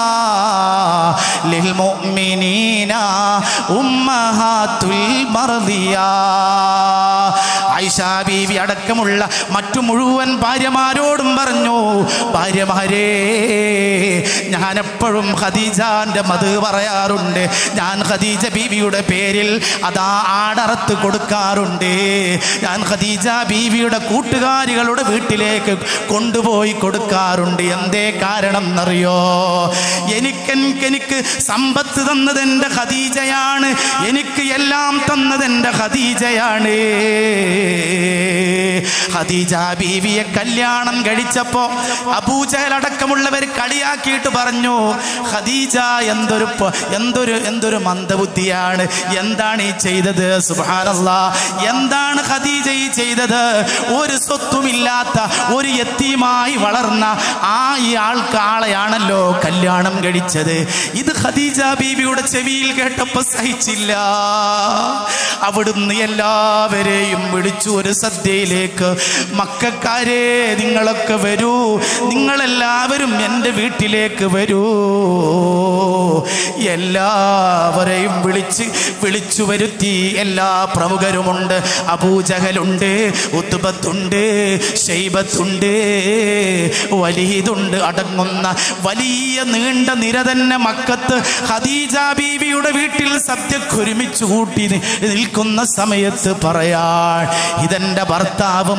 ലിൽമുഅ്മിനീന ഉമ്മഹാത്തുൽ മർദിയ ആയിഷ ബീവി അടക്കമുള്ള മറ്റു മുഴുവൻ ഭാര്യമാരോടും പറഞ്ഞു ഭാര്യമാരേ ഞാൻ എപ്പോഴും ഖദീജാന്റെ മത് പറയാറുണ്ട് ഞാൻ ഖദീജ ബീവിയുടെ പേരിൽ അതാ ആടറത്ത് കൊടുക്കാറുണ്ട് ഞാൻ ഖദീജ ബീവിയുടെ കൂട്ടുകാരികളുടെ വീട്ടിലേക്ക് കൊണ്ടുപോയി കൊടുക്കാറുണ്ട് എന്തേ കാരണം എന്നറിയോ എനിക്ക് എനിക്ക് സമ്പത്ത് തന്നത് എൻ്റെ ഖദീജയാണ് എനിക്ക് എല്ലാം തന്നത് എൻ്റെ ഖദീജയാണ് ഖദീജ ബീവിയെ കല്യാണം കഴിച്ചപ്പോ അബൂജഹൽ അടക്കമുള്ളവർ കളിയാക്കിയിട്ട് പറഞ്ഞു ഖദീജ എന്തൊരു പ- എന്തൊരു എന്തൊരു മന്ദബുദ്ധിയാണ് എന്താണ് ഈ ചെയ്തത് സുബാനല്ല എന്താണ് ഖദീജ ഈ ചെയ്തത് ഒരു സ്വത്തുമില്ലാത്ത ഒരു എത്തിയുമായി വളർന്ന ആ ഈ ആൾക്ക് ആളെയാണല്ലോ കല്യാണം കഴിച്ചത് ഇത് ഖദീജ ബീവിയുടെ ചെവിയിൽ കേട്ടപ്പോ സഹിച്ചില്ല അവിടുന്ന് എല്ലാവരെയും വിളിച്ചു ഒരു സദ്യയിലേക്ക് മക്കാരെ നിങ്ങളൊക്കെ വരൂ നിങ്ങളെല്ലാവരും എൻ്റെ വീട്ടിലേക്ക് വരൂ എല്ലാവരെയും വിളിച്ച് വിളിച്ചു വരുത്തി എല്ലാ പ്രമുഖരുമുണ്ട് അബൂജഹലുണ്ട് ഉത്തുബത്തുണ്ട് ഷെയ്ബത്തുണ്ട് വലീദുണ്ട് അടങ്ങുന്ന വലിയ നീണ്ട നിര തന്നെ മക്കത്ത് ഖദീജ ബീവിയുടെ വീട്ടിൽ സദ്യക്ക് ഒരുമിച്ച് കൂട്ടി നി- നിൽക്കുന്ന സമയത്ത് പറയാൻ ഇതെന്റെ ഭർത്താവ്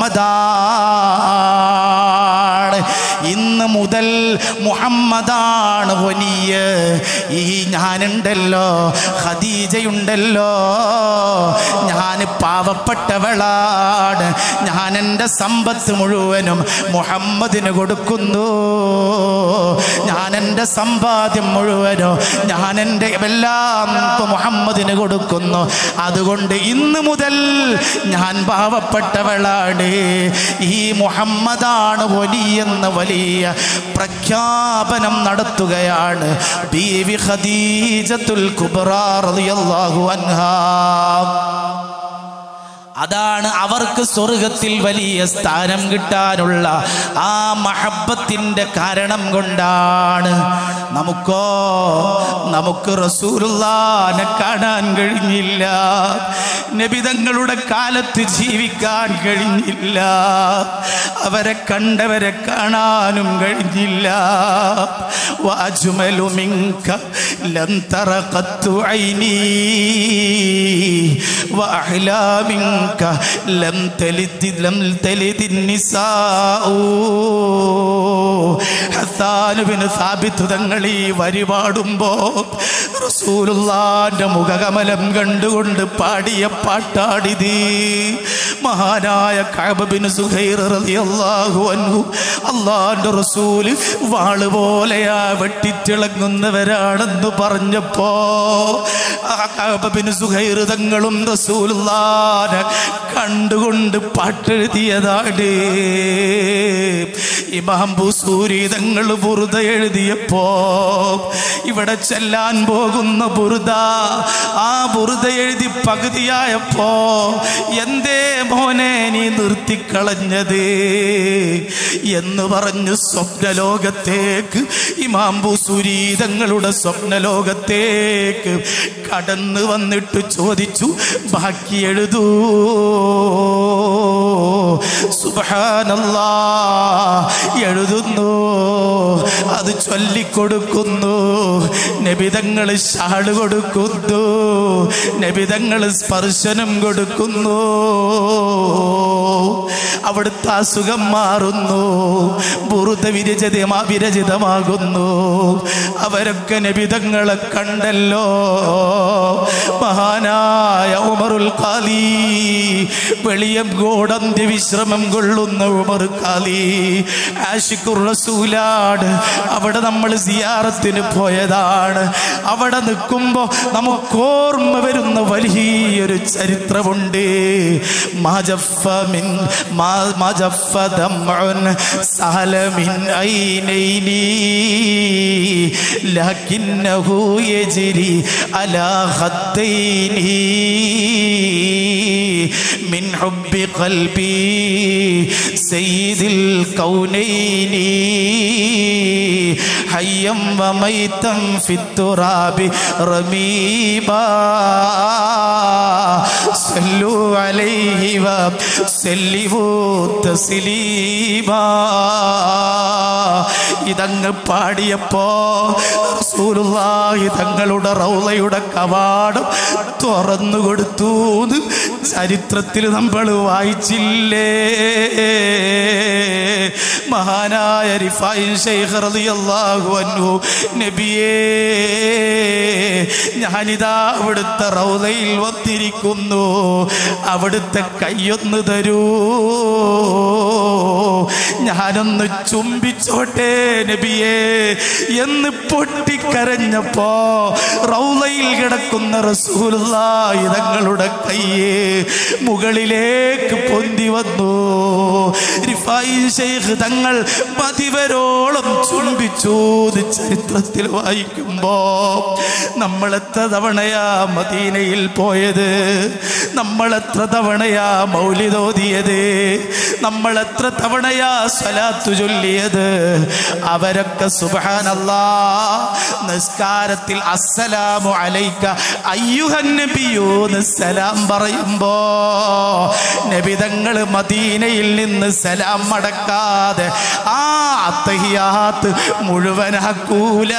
മുഹമ്മദാണ് ഇന്ന് മുതൽ മുഹമ്മദാണ് വലിയ ഈ ഞാനുണ്ടല്ലോ ഖദീജയുണ്ടല്ലോ ഞാൻ പാവപ്പെട്ടവളാണ് ഞാൻ എൻ്റെ സമ്പത്ത് മുഴുവനും മുഹമ്മദിന് കൊടുക്കുന്നു ഞാൻ എൻ്റെ സമ്പാദ്യം മുഴുവനോ ഞാൻ എൻ്റെ എല്ലാം ഇപ്പൊ മുഹമ്മദിന് കൊടുക്കുന്നു അതുകൊണ്ട് ഇന്ന് മുതൽ ഞാൻ പാവപ്പെട്ടവളാണ് ഈ മുഹമ്മദാണ് വലിയെന്ന വലിയ പ്രഖ്യാപനം നടത്തുകയാണ് ബീവി ഖദീജത്തുൽ കുബ്ര റളിയല്ലാഹു അൻഹാ അതാണ് അവർക്ക് സ്വർഗത്തിൽ വലിയ സ്ഥാനം കിട്ടാനുള്ള ആ മഹബത്തിന്റെ കാരണം കൊണ്ടാണ് നമുക്കോ നമുക്ക് റസൂലുള്ളാനെ കാണാൻ കഴിഞ്ഞില്ല നബിതങ്ങളുടെ കാലത്ത് ജീവിക്കാൻ കഴിഞ്ഞില്ല അവരെ കണ്ടവരെ കാണാനും കഴിഞ്ഞില്ല വാജുമലു മിങ്ക ലം തറ ഖത്തു ഐനി വഅഹ്ലാ മിങ്ക ലം തലിദ് ലം തലിദ് നിസാഉ ഹസ്സാൻ ബിൻ സാബിത്ത് തങ്ങൾ ഈ വരി പാടുമ്പോ റസൂലുള്ളാന്റെ മുഖകമലം കണ്ടുകൊണ്ട് പാടിയ പാട്ടാടിത് മഹാനായ കഅബ ബിൻ സുഹൈർ റളിയല്ലാഹു അൻഹു അള്ളാന്റെ റസൂല് വാള് പോലെയാ വെട്ടിത്തിളങ്ങുന്നവരാണെന്ന് പറഞ്ഞപ്പോ ആ കഅബ ബിൻ സുഹൈർ തങ്ങളും റസൂലുള്ളാനെ കണ്ടുകൊണ്ട് പാട്ടെഴുതിയതാണ് ഇമാം ബുസൂരി തങ്ങൾ ബുറുത എഴുതിയപ്പോ ഇവിടെ ചെല്ലാൻ പോകുന്ന ബുറുത ആ ബുറുത എഴുതി പകുതിയായപ്പോ എന്തേ മോനെ നീ നിർത്തിക്കളഞ്ഞത് എന്ന് പറഞ്ഞു സ്വപ്നലോകത്തേക്ക് ഇമാം ബുസൂരി തങ്ങളുടെ സ്വപ്നലോകത്തേക്ക് കടന്നു വന്നിട്ട് ചോദിച്ചു ബാക്കി എഴുതൂ സുബഹാനല്ലാ എഴുതുന്നു അത് ചൊല്ലിക്കൊടുക്കുന്നു നബിതങ്ങൾ ഷാള് കൊടുക്കുന്നു നബിതങ്ങൾ സ്പർശനം കൊടുക്കുന്നു അവിടുത്തെ അസുഖം മാറുന്നു ബുറുത വിരചിതമാ വിരചിതമാകുന്നു അവരൊക്കെ നബിതങ്ങളെ കണ്ടല്ലോ മഹാനായ ഉമറുൽ ഖാലി വെളിയം ഗോടന്ത്യ വിശ്രമം കൊള്ളുന്ന ഉമർ ഖാലി ആഷിഖുർ റസൂലാണ് അവിടെ നമ്മൾ സിയാറത്തിന് പോയതാണ് അവിടെ നിൽക്കുമ്പോൾ നമുക്ക് ഓർമ്മ വരുന്ന വലിയൊരു ചരിത്രമുണ്ട് മാജഫ മിൻ മാ- മാജഫ ദംഉൻ സഹല മിൻ ഐനൈനി ലകിന്നഹു യജ്രി അലാ ഖത്തൈനി من حب قلبي سيد الكونين حيا وميتا في التراب رميبا صلوا عليه وسلموا تسليما ഇതങ്ങ് പാടിയപ്പോ റസൂലുള്ളാഹി തങ്ങളുടെ റൗളയുടെ കവാടം തുറന്നു കൊടുത്തു എന്ന് ചരിത്രത്തിൽ നമ്മൾ വായിച്ചില്ലേ മഹാനായ റിഫായി ശൈഖ് റളിയല്ലാഹു അൻഹു നബിയേ ഞാനിതാ അവിടുത്തെ റൗലയിൽ വന്നിരിക്കുന്നു അവിടുത്തെ കൈയൊന്ന് തരൂ ഞാനൊന്ന് ചുംബിച്ചോട്ടെ നബിയേ എന്ന് പൊട്ടിക്കരഞ്ഞപ്പോ റൗലയിൽ കിടക്കുന്ന റസൂലുള്ളാഹി തങ്ങളുടെ കയ്യേ മുകളിലേക്ക് പൊന്തി വന്നു റിഫായി ശൈഖ് തങ്ങൾ പതിവരോളം ചുംബിച്ചു എന്ന് ചരിത്രത്തിൽ വായിക്കുമ്പോ നമ്മൾ എത്ര തവണയാ മദീനയിൽ പോയത് നമ്മൾ എത്ര തവണയാ മൗലിതോതിയത് നമ്മൾ എത്ര തവണയാ സ്വലാത്തു ചൊല്ലിയത് അവരൊക്കെ സുബഹാനല്ലാ നിസ്കാരത്തിൽ അസ്സലാമു അലൈക്ക അയ്യുഹൻ നബിയൂന്ന് സലാം പറയുമ്പോ നബിതങ്ങൾ മദീനയിൽ നിന്ന് സലാം മടക്കാതെ ആ അത്തഹിയാത്ത് മുഴുവനാക്കൂല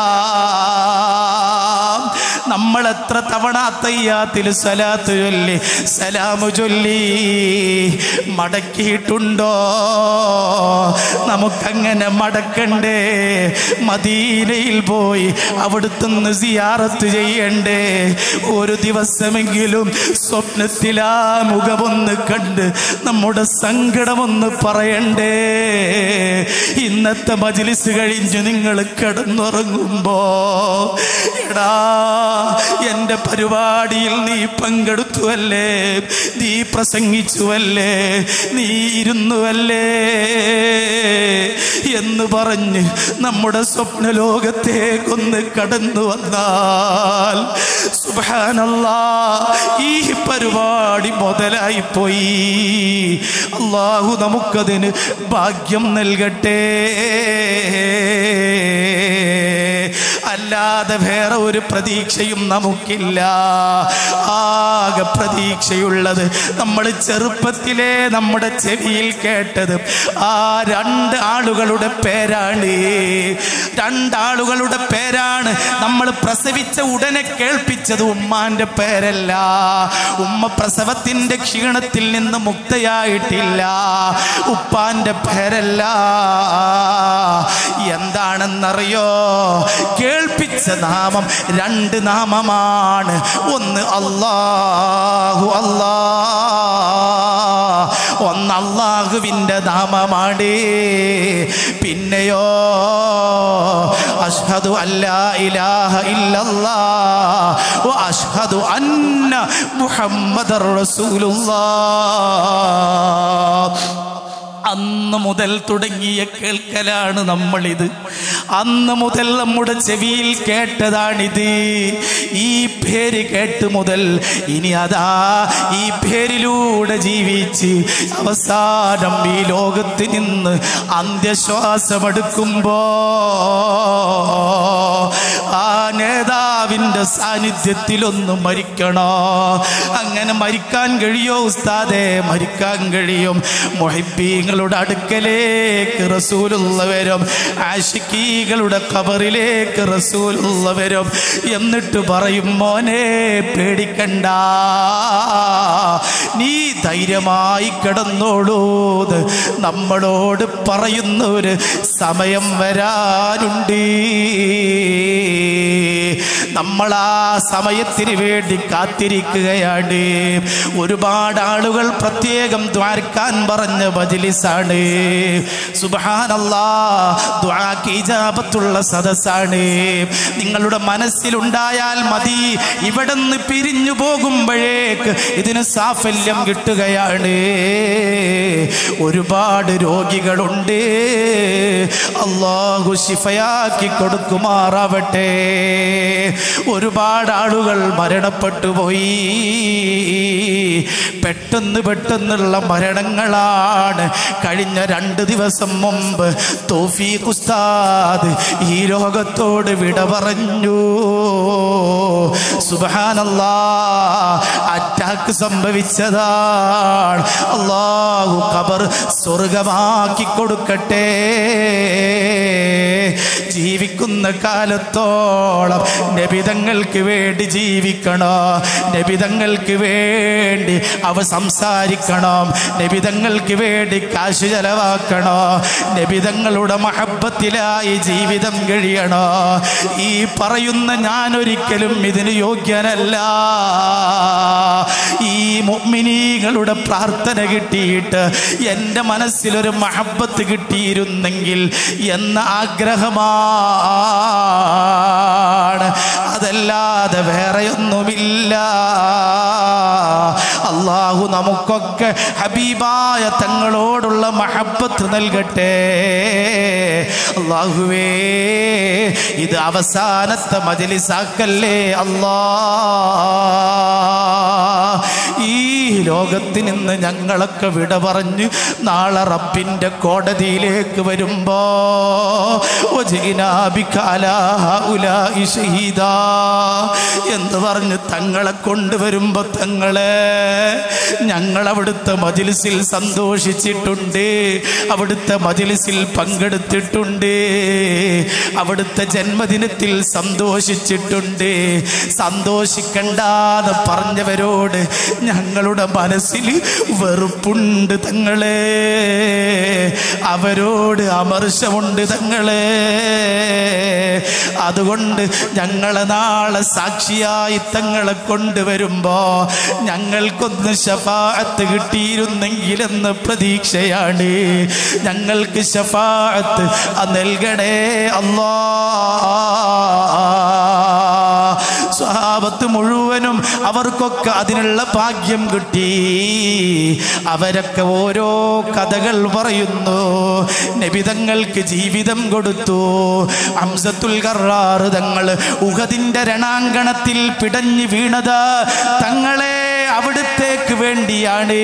നമ്മൾ എത്ര തവണ അത്തയ്യാത്തിൽ സലാത്ത് ചൊല്ലി സലാമു ചൊല്ലി മടക്കിയിട്ടുണ്ടോ നമുക്കങ്ങനെ മടക്കണ്ടേ മദീനയിൽ പോയി അവിടുന്ന് സിയാറത്ത് ചെയ്യണ്ടേ ഒരു ദിവസമെങ്കിലും സ്വപ്നത്തിൽ ആ മുഖമൊന്ന് കണ്ട് നമ്മുടെ സങ്കടമൊന്ന് പറയണ്ടേ ഇന്നത്തെ മജിലിസ് കഴിഞ്ഞ് നിങ്ങൾ കിടന്നുറങ്ങുമ്പോ എടാ എൻ്റെ പരിപാടിയിൽ നീ പങ്കെടുത്തുവല്ലേ നീ പ്രസംഗിച്ചുവല്ലേ നീ ഇരുന്നുവല്ലേ എന്ന് പറഞ്ഞ് നമ്മുടെ സ്വപ്ന ലോകത്തേക്കൊന്ന് കടന്നു വന്നാൽ സുബാനല്ലാ ഈ പരിപാടി മുതലായി പോയി അള്ളാഹു നമുക്കതിന് ഭാഗ്യം നൽകട്ടെ അല്ലാതെ വേറെ ഒരു പ്രതീക്ഷയും നമുക്കില്ല ആകെ പ്രതീക്ഷയുള്ളത് നമ്മൾ ചെറുപ്പത്തിലെ നമ്മുടെ ചെവിയിൽ കേട്ടത് ആ രണ്ട് ആളുകളുടെ പേരാണ് രണ്ടാളുകളുടെ പേരാണ് നമ്മൾ പ്രസവിച്ച ഉടനെ കേൾപ്പിച്ചത് ഉമ്മാന്റെ പേരല്ല ഉമ്മ പ്രസവത്തിന്റെ ക്ഷീണത്തിൽ നിന്ന് മുക്തയായിട്ടില്ല ഉപ്പാന്റെ പേരല്ല എന്താണെന്നറിയോ കേൾപ്പിച്ച നാമം രണ്ട് നാമമാണ് ഒന്ന് അല്ലാഹു അല്ലാ ഒന്ന് അള്ളാഹുവിൻ്റെ നാമമാണ് പിന്നെയോ അഷ്ഹദു അല്ലാ ഇലാഹ ഇല്ലല്ലാ വ അഷ്ഹദു അന്ന മുഹമ്മദർ റസൂലുള്ളാ അന്ന് മുതൽ തുടങ്ങിയ കേൾക്കലാണ് നമ്മളിത് അന്ന് മുതൽ നമ്മുടെ ചെവിയിൽ കേട്ടതാണിത് ഈ പേര് കേട്ട് മുതൽ ഇനി അതാ ഈ പേരിലൂടെ ജീവിച്ച് അവസാനം ഈ ലോകത്ത് നിന്ന് അന്ത്യശ്വാസമെടുക്കുമ്പോ ആ നേതാവിൻ്റെ സാന്നിധ്യത്തിലൊന്ന് മരിക്കണോ അങ്ങനെ മരിക്കാൻ കഴിയോ ഉസ്താദെ മരിക്കാൻ കഴിയും മൊഹിബീങ്ങളുടെ അടുക്കലേക്ക് റസൂലുള്ളവരും ആഷിക്കീകളുടെ കബറിലേക്ക് റസൂലുള്ളവരും എന്നിട്ട് പറയും മോനെ പേടിക്കണ്ട നീ ധൈര്യമായി കിടന്നോളൂത് നമ്മളോട് പറയുന്ന ഒരു സമയം വരാനുണ്ട് നമ്മൾ ആ സമയത്തിന് വേണ്ടി കാത്തിരിക്കുകയാണ് ഒരുപാട് ആളുകൾ പ്രത്യേകം ദ്വാരക്കാൻ പറഞ്ഞ മജ്ലിസാണ് സുബാനല്ലാ ദ്വാക്ക് ഇജാബത്തുള്ള സദസ്സാണ് നിങ്ങളുടെ മനസ്സിലുണ്ടായാൽ മതി ഇവിടെ നിന്ന് പിരിഞ്ഞു പോകുമ്പോഴേക്ക് ഇതിന് സാഫല്യം കിട്ടുകയാണ് ഒരുപാട് രോഗികളുണ്ട് അള്ളാഹു ശിഫയാക്കി കൊടുക്കുമാറാവട്ടെ ഒരുപാട് ആളുകൾ മരണപ്പെട്ടു പോയി പെട്ടെന്ന് പെട്ടെന്നുള്ള മരണങ്ങളാണ് കഴിഞ്ഞ രണ്ട് ദിവസം മുമ്പ് തോഫീഖ് ഉസ്താദ് ഈ ലോകത്തോട് വിട പറഞ്ഞു സുബാനല്ലാ അറ്റാക്ക് സംഭവിച്ചതാണ് അള്ളാഹു ഖബർ സ്വർഗമാക്കി കൊടുക്കട്ടെ ജീവിക്കുന്ന കാലത്തോളം നബിതങ്ങൾക്ക് വേണ്ടി ജീവിക്കണോ നബിതങ്ങൾക്ക് വേണ്ടി അവ സംസാരിക്കണം നബിതങ്ങൾക്ക് വേണ്ടി കാശ് ചെലവാക്കണോ നബിതങ്ങളുടെ മഹബത്തിലായി ജീവിതം കഴിയണോ ഈ പറയുന്ന ഞാൻ ഒരിക്കലും ഇതിന് യോഗ്യനല്ല ഈ മുഅ്മിനീങ്ങളുടെ പ്രാർത്ഥന കിട്ടിയിട്ട് എൻ്റെ മനസ്സിലൊരു മഹബത്ത് കിട്ടിയിരുന്നെങ്കിൽ എന്ന ആഗ്രഹമാണ് അതല്ലാതെ വേറെയൊന്നുമില്ല അള്ളാഹു നമുക്കൊക്കെ ഹബീബായ തങ്ങളോടുള്ള മഹബത്ത് നൽകട്ടെ അള്ളാഹുവേ ഇത് അവസാനത്തെ മജലിസാക്കല്ലേ അല്ലാ ഈ ലോകത്തിൽ നിന്ന് ഞങ്ങളൊക്കെ വിട പറഞ്ഞ് നാളെ റബ്ബിൻ്റെ കോടതിയിലേക്ക് വരുമ്പോ എന്ന് പറഞ്ഞ് തങ്ങളെ കൊണ്ടുവരുമ്പോ തങ്ങളെ ഞങ്ങൾ അവിടുത്തെ മജിലിസിൽ സന്തോഷിച്ചിട്ടുണ്ട് അവിടുത്തെ മജിലിസിൽ പങ്കെടുത്തിട്ടുണ്ട് അവിടുത്തെ ജന്മദിനത്തിൽ സന്തോഷിച്ചിട്ടുണ്ട് സന്തോഷിക്കണ്ടെന്ന് പറഞ്ഞവരോട് ഞങ്ങളുടെ മനസ്സിൽ വെറുപ്പുണ്ട് തങ്ങളെ അവരോട് അമർഷമുണ്ട് തങ്ങളെ അതുകൊണ്ട് ഞങ്ങളെ നാളെ സാക്ഷിയായി തങ്ങളെ കൊണ്ടുവരുമ്പോ ഞങ്ങൾക്കൊന്ന് ഷഫാഅത്ത് കിട്ടിയിരുന്നെങ്കിലെന്ന് പ്രതീക്ഷയാണ് ഞങ്ങൾക്ക് ഷഫാഅത്ത് നൽകണേ അല്ലാ സ്വഹാബത്ത് മുഴുവനും അവർക്കൊക്കെ അതിനുള്ള ഭാഗ്യം കിട്ടി അവരൊക്കെ ഓരോ കഥകൾ പറയുന്നു നബിതങ്ങൾക്ക് ജീവിതം കൊടുത്തു അംസത്തുൽ കറാറ് തങ്ങൾ ഉഹദിന്റെ രണാങ്കണത്തിൽ പിടഞ്ഞു വീണത് തങ്ങളെ അവിടുത്തേക്ക് വേണ്ടിയാണ്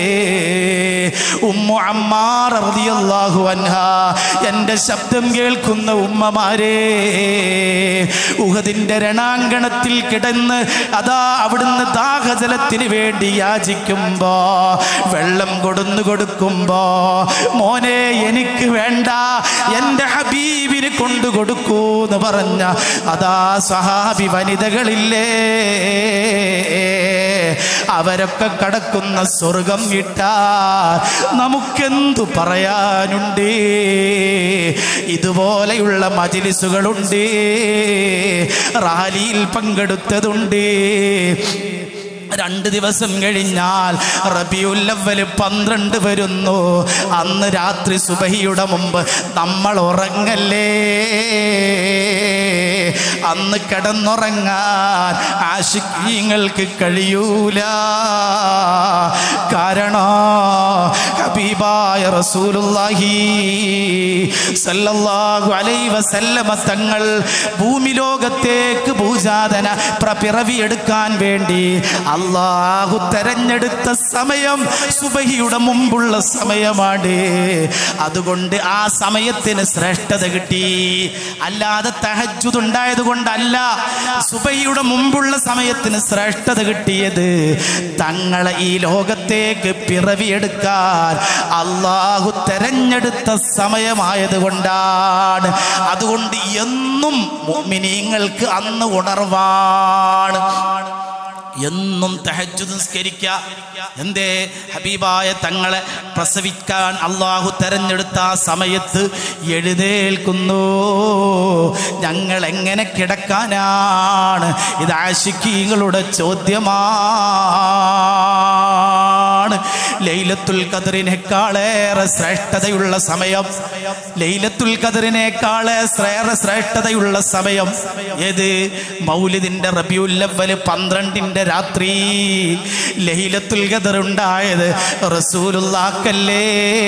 ഉമ്മു അമ്മാർ റളിയല്ലാഹു അൻഹ എൻ്റെ ശബ്ദം കേൾക്കുന്ന ഉമ്മമാരെ ഉഹദിന്റെ രണാങ്കണത്തിൽ കിടന്ന് അതാ അവിടുന്ന് ദാഹജലത്തിന് വേണ്ടി യാചിക്കുമ്പോ വെള്ളം കൊടുന്നു കൊടുക്കുമ്പോ മോനെ എനിക്ക് വേണ്ട എൻ്റെ ഹബീബിന് കൊണ്ടു കൊടുക്കൂ എന്ന് പറഞ്ഞ അതാ സഹാബി വനിതകളില്ലേ അവരൊക്കെ കടക്കുന്ന സ്വർഗം ഇട്ടാൽ നമുക്കെന്തു പറയാനുണ്ട് ഇതുപോലെയുള്ള മജിലിസുകളുണ്ട് റാലിയിൽ പങ്കെടുത്തതുണ്ട് രണ്ട് ദിവസം കഴിഞ്ഞാൽ റബിയുല്ലവല് പന്ത്രണ്ട് വരുന്നു അന്ന് രാത്രി സുബഹിയുടെ മുമ്പ് നമ്മൾ ഉറങ്ങല്ലേ അന്ന് കിടന്നുറങ്ങാൻ ആശിക്കീങ്ങൾക്ക് കഴിയൂല കാരണോ ഹബീബായ റസൂലുള്ളാഹി സല്ലല്ലാഹു അലൈഹി വസല്ലമ തങ്ങൾ ഭൂമി ലോകത്തേക്ക് ഭൂജാതന പ്രപിറവിയെടുക്കാൻ വേണ്ടി അള്ളാഹു തെരഞ്ഞെടുത്ത സമയം സുബഹിയുടെ മുമ്പുള്ള സമയമാണ് അതുകൊണ്ട് ആ സമയത്തിന് ശ്രേഷ്ഠത കിട്ടി അല്ലാതെ തഹജുദ് ഉണ്ടായത് കൊണ്ടല്ല സുബഹിയുടെ മുമ്പുള്ള സമയത്തിന് ശ്രേഷ്ഠത കിട്ടിയത് തങ്ങളെ ഈ ലോകത്തേക്ക് പിറവിയെടുക്കാൻ അള്ളാഹു തെരഞ്ഞെടുത്ത സമയമായത് കൊണ്ടാണ് അതുകൊണ്ട് എന്നും മുഅ്മിനീങ്ങൾക്ക് അന്ന് ഉണർവാണ് എന്നും തഹജ്ജുദ് നിസ്കരിക്ക എന്തേ ഹബീബായ തങ്ങളെ പ്രസവിക്കാൻ അള്ളാഹു തെരഞ്ഞെടുത്ത ആ സമയത്ത് എഴുന്നേൽക്കുന്നു ഞങ്ങൾ എങ്ങനെ കിടക്കാനാണ് ഇത് ആശിക്കീകളുടെ ചോദ്യമാണ് ലൈലത്തുൽ ഖദറിനേക്കാളേറെ ശ്രേഷ്ഠതയുള്ള സമയം ലൈലത്തുൽ ഖദറിനേക്കാളെ ഏറെ ശ്രേഷ്ഠതയുള്ള സമയം ഏത് മൗലിദിന്റെ റബിയുല്ലവല് പന്ത്രണ്ടിന്റെ രാത്രി ലൈലത്തുൽ ഖദർ ഉണ്ടായത് റസൂലുള്ളാക്കല്ലേ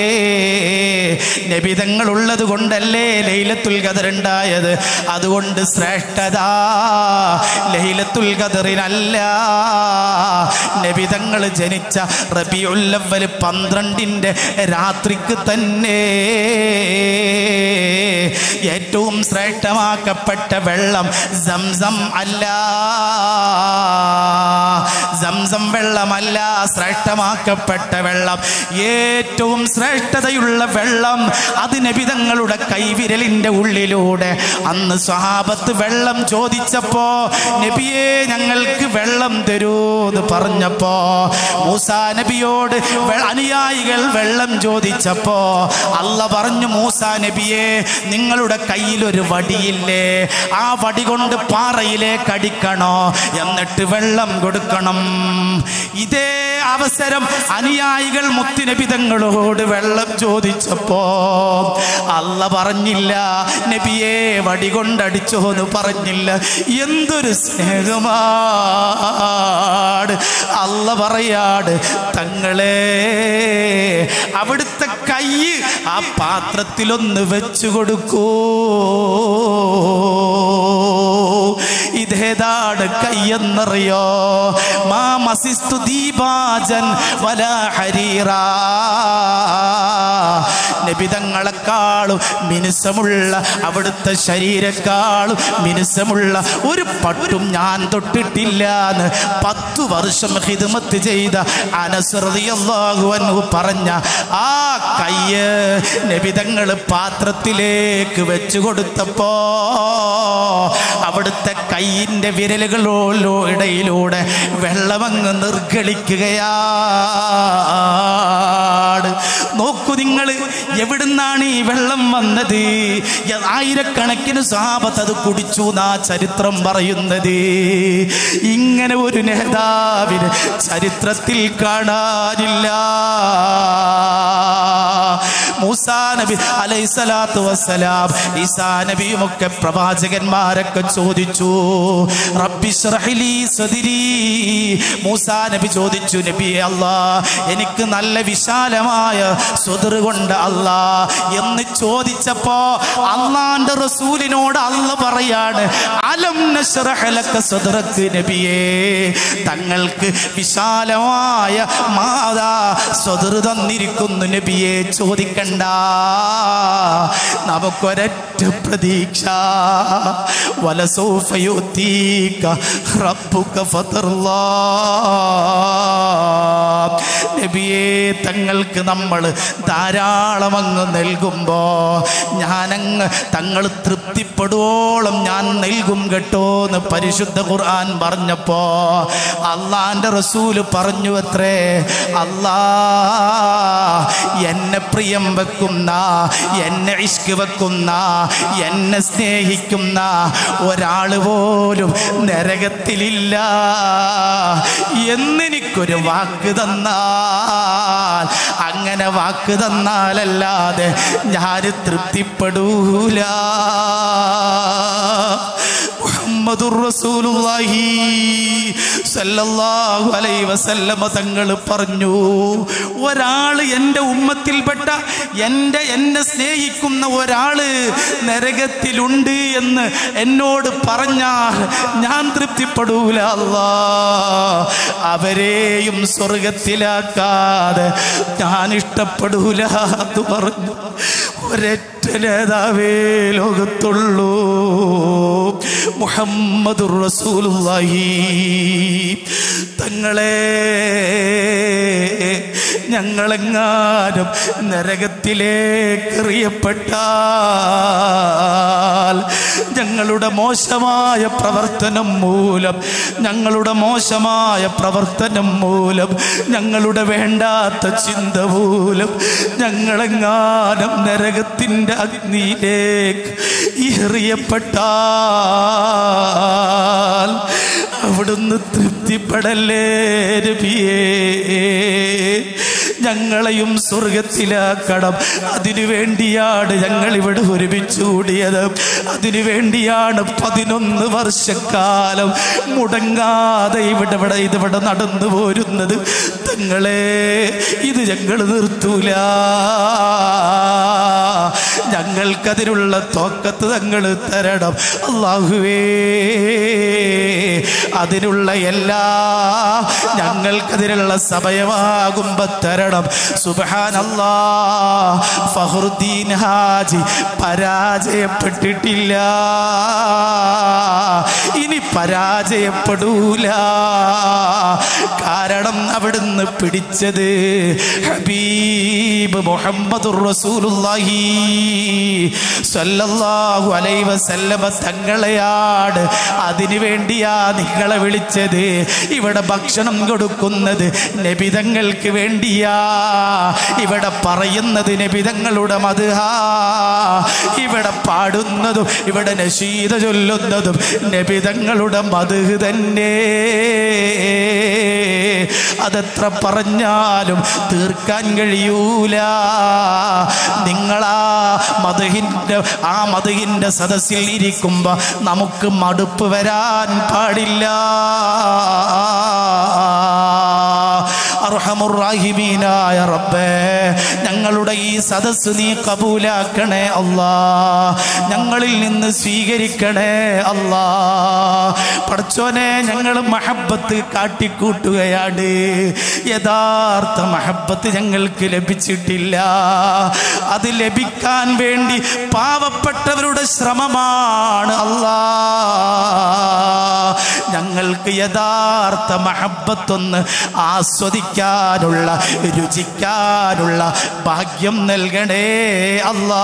നബിതങ്ങൾ ഉള്ളത് കൊണ്ടല്ലേ ലൈലത്തുൽ ഖദർ ഉണ്ടായത് അതുകൊണ്ട് ശ്രേഷ്ഠത ലൈലത്തുൽ ഖദറിനല്ല നബിതങ്ങൾ ജനിച്ച റബിയുല്ലവല് പന്ത്രണ്ടിന്റെ രാത്രിക്ക് തന്നെ ഏറ്റവും ശ്രേഷ്ഠമാക്കപ്പെട്ട വെള്ളം സംസം അല്ല സംസം വെള്ളമല്ല ശ്രേഷ്ഠമാക്കപ്പെട്ട വെള്ളം ഏറ്റവും ശ്രേഷ്ഠതയുള്ള വെള്ളം അത് നബിതങ്ങളുടെ കൈവിരലിന്റെ ഉള്ളിലൂടെ അന്ന് സ്വഹാബത്ത് വെള്ളം ചോദിച്ചപ്പോ നബിയെ ഞങ്ങൾക്ക് വെള്ളം തരൂ എന്ന് പറഞ്ഞപ്പോ മൂസാ നബിയോട് വെ- അനുയായികൾ വെള്ളം ചോദിച്ചപ്പോ അല്ല പറഞ്ഞു മൂസാ നബിയെ നിങ്ങളുടെ കയ്യിൽ ഒരു വടിയില്ലേ ആ വടി കൊണ്ട് പാറയിലേക്ക് അടിക്കണോ എന്നിട്ട് വെള്ളം കൊടുക്കണം ഇതേ അവസരം അനുയായികൾ മുത്തുനബിതങ്ങളോട് വെള്ളം ചോദിച്ചപ്പോ അല്ല പറഞ്ഞില്ല നബിയെ വടി കൊണ്ടടിച്ചോ എന്ന് പറഞ്ഞില്ല എന്തൊരു സ്നേഹമാണ് അല്ല പറയാട് തങ്ങളെ അവിടുത്തെ കൈ ആ പാത്രത്തിലൊന്ന് വെച്ചു കൊടുക്കൂ ഇതേതാണ് കയ്യെന്നറിയോ മാ മസിസ്തു ദീപാജൻ വല ഹരീറാ നബിതങ്ങളെക്കാളും മിനുസമുള്ള അവിടുത്തെ ശരീരക്കാളും മിനുസമുള്ള ഒരു പട്ടും ഞാൻ തൊട്ടിട്ടില്ല എന്ന് പത്തു വർഷം ഹിദ്മത്ത് ചെയ്ത അനസ്രതിയല്ലാഹുവൻഹു പറഞ്ഞ ആ കയ്യ് നബിതങ്ങൾ പാത്രത്തിലേക്ക് വെച്ചു കൊടുത്തപ്പോ അവിടുത്തെ കൈയിൻ്റെ വിരലുകളോ ഇടയിലൂടെ വെള്ളമങ്ങ് നിർഗളിക്കുകയാണ് നോക്കൂ നിങ്ങൾ എവിടുന്നാണ് ഈ വെള്ളം വന്നത് യ- ആയിരക്കണക്കിന് സാപത്ത് അത് കുടിച്ചു എന്നാ ചരിത്രം പറയുന്നത് ഇങ്ങനെ ഒരു നേതാവിന് ചരിത്രത്തിൽ കാണാനില്ല മൂസാ നബി അലൈഹിസ്സലാത്തു വസ്സലാം ഈസാ നബിയും ഒക്കെ പ്രവാചകന്മാരൊക്കെ ചോദിച്ചു റബ്ബി ശ്റഹ്ലി സദ്രി മൂസാ നബി ചോദിച്ചു നബിയെ അല്ലാ എനിക്ക് നല്ല വിശാലമായ സ്വതർ കൊണ്ട് അല്ലാ എന്ന് ചോദിച്ചപ്പോ അള്ളാന്റെ റസൂലിനോട് അല്ല പറയാണ് അലം നശ്റഹ് ലക സദ്റക് നബിയേ തങ്ങൾക്ക് വിശാലമായ മാതാ സ്വതർ തന്നിരിക്കുന്നു നബിയെ ചോദിക്കണ്ട നമുക്കൊരൊറ്റ പ്രതീക്ഷ വലസൂഫയുത്തീക റബ്ബുക ഫതർലാ നബിയെ തങ്ങൾക്ക് നമ്മൾ ധാരാളം അങ്ങ് നൽകുമ്പോ ഞാനങ്ങ് തങ്ങൾ തൃപ്തിപ്പെടുവോളം ഞാൻ നൽകും കേട്ടോ എന്ന് പരിശുദ്ധ ഖുർആൻ പറഞ്ഞപ്പോ അള്ളാന്റെ റസൂല് പറഞ്ഞു അത്രേ അല്ലാ എന്നെ പ്രിയം വെക്കുന്ന എന്നെ ഇഷ്ക് വെക്കുന്ന എന്നെ സ്നേഹിക്കുന്ന ഒരാള് പോലും നരകത്തിലില്ല എന്നെനിക്കൊരു വാക്ക് തന്നാൽ അങ്ങനെ വാക്ക് തന്നാലല്ലാതെ ഞാൻ തൃപ്തിപ്പെടൂല മുഹമ്മദുർ റസൂലുള്ളാഹി സല്ലല്ലാഹു അലൈഹി വസല്ലമ തങ്ങൾ പറഞ്ഞു ഒരാൾ എൻ്റെ ഉമ്മത്തിൽപ്പെട്ട എൻ്റെ എന്നെ സ്നേഹിക്കുന്ന ഒരാള് നരകത്തിലുണ്ട് എന്ന് എന്നോട് പറഞ്ഞാൽ ഞാൻ തൃപ്തിപ്പെടൂല അല്ലാ അവരെയും സ്വർഗത്തിലാക്കാതെ ഞാൻ ഇഷ്ടപ്പെടൂല എന്ന് പറഞ്ഞു ഒരൊറ്റ നേതാവേ ലോകത്തുള്ളൂ മുഹമ്മദുർ റസൂലുള്ളാഹി തങ്ങളെ ഞങ്ങളെങ്ങാനും നരകത്തിലേക്ക് എറിയപ്പെട്ടാൽ ഞങ്ങളുടെ മോശമായ പ്രവർത്തനം മൂലം ഞങ്ങളുടെ മോശമായ പ്രവർത്തനം മൂലം ഞങ്ങളുടെ വേണ്ടാത്ത ചിന്ത മൂലം ഞങ്ങളെങ്ങാനും നരകത്തിൻ്റെ അഗ്നിയിലേക്ക് എറിയപ്പെട്ടാൽ അവിടുന്ന് തൃപ്തിപ്പെടല്ലേ രബിയേ ഞങ്ങളെയും സ്വർഗത്തിലാക്കണം അതിനു വേണ്ടിയാണ് ഞങ്ങൾ ഇവിടെ ഒരുമിച്ച് കൂടിയത് അതിനു വേണ്ടിയാണ് പതിനൊന്ന് വർഷക്കാലം മുടങ്ങാതെ ഇവിടെ ഇവിടെ ഇതിവിടെ നടന്നു പോരുന്നത് തങ്ങളെ ഇത് ഞങ്ങൾ നിർത്തൂല ഞങ്ങൾക്കതിനുള്ള തോക്കത്ത് തങ്ങൾ തരണം അള്ളാഹുവേ അതിനുള്ള എല്ലാ ഞങ്ങൾക്കതിനുള്ള സമയമാകുമ്പോ തരണം സുബഹാനല്ലാ ഫഹറുദ്ദീൻ ഹാജി പരാജയപ്പെട്ടിട്ടില്ല ഇനി പരാജയപ്പെടൂല കാരണം അവിടുന്ന് പിടിച്ചത് ഹബീബ് മുഹമ്മദുർ റസൂലുള്ളാഹി സല്ലല്ലാഹു അലൈഹി വസല്ലമ തങ്ങളെയാണ് അതിനു വേണ്ടിയാ നിങ്ങളെ വിളിച്ചത് ഇവിടെ ഭക്ഷണം കൊടുക്കുന്നത് നബിതങ്ങൾക്ക് വേണ്ടിയാ ഇവിടെ പറയുന്നത് നബിതങ്ങളുടെ മധുഹാ ഇവിടെ പാടുന്നതും ഇവിടെ നശീത ചൊല്ലുന്നതും നബിതങ്ങളുടെ മധു തന്നെ അതെത്ര പറഞ്ഞാലും തീർക്കാൻ കഴിയൂല നിങ്ങളാ മധുഹിൻ്റെ ആ മധുഹിൻ്റെ സദസ്സിൽ ഇരിക്കുമ്പോ നമുക്ക് മടുപ്പ് വരാൻ പാടില്ല അർഹമുറാഹിമീനായ റബ്ബേ ഞങ്ങളുടെ ഈ സദസ്സ് നീ കബൂലാക്കണേ അല്ലാ ഞങ്ങളിൽ നിന്ന് സ്വീകരിക്കണേ അല്ലാ പഠിച്ചോനെ ഞങ്ങൾ മഹബത്ത് കാട്ടിക്കൂട്ടുകയാണ് യഥാർത്ഥ മഹബത്ത് ഞങ്ങൾക്ക് ലഭിച്ചിട്ടില്ല അത് ലഭിക്കാൻ വേണ്ടി പാവപ്പെട്ടവരുടെ ശ്രമമാണ് അല്ലാ ഞങ്ങൾക്ക് യഥാർത്ഥ മഹബത്തൊന്ന് ആസ്വദിക്കാനുള്ള രുചിക്കാനുള്ള ഭാഗ്യം നൽകണേ അല്ലാ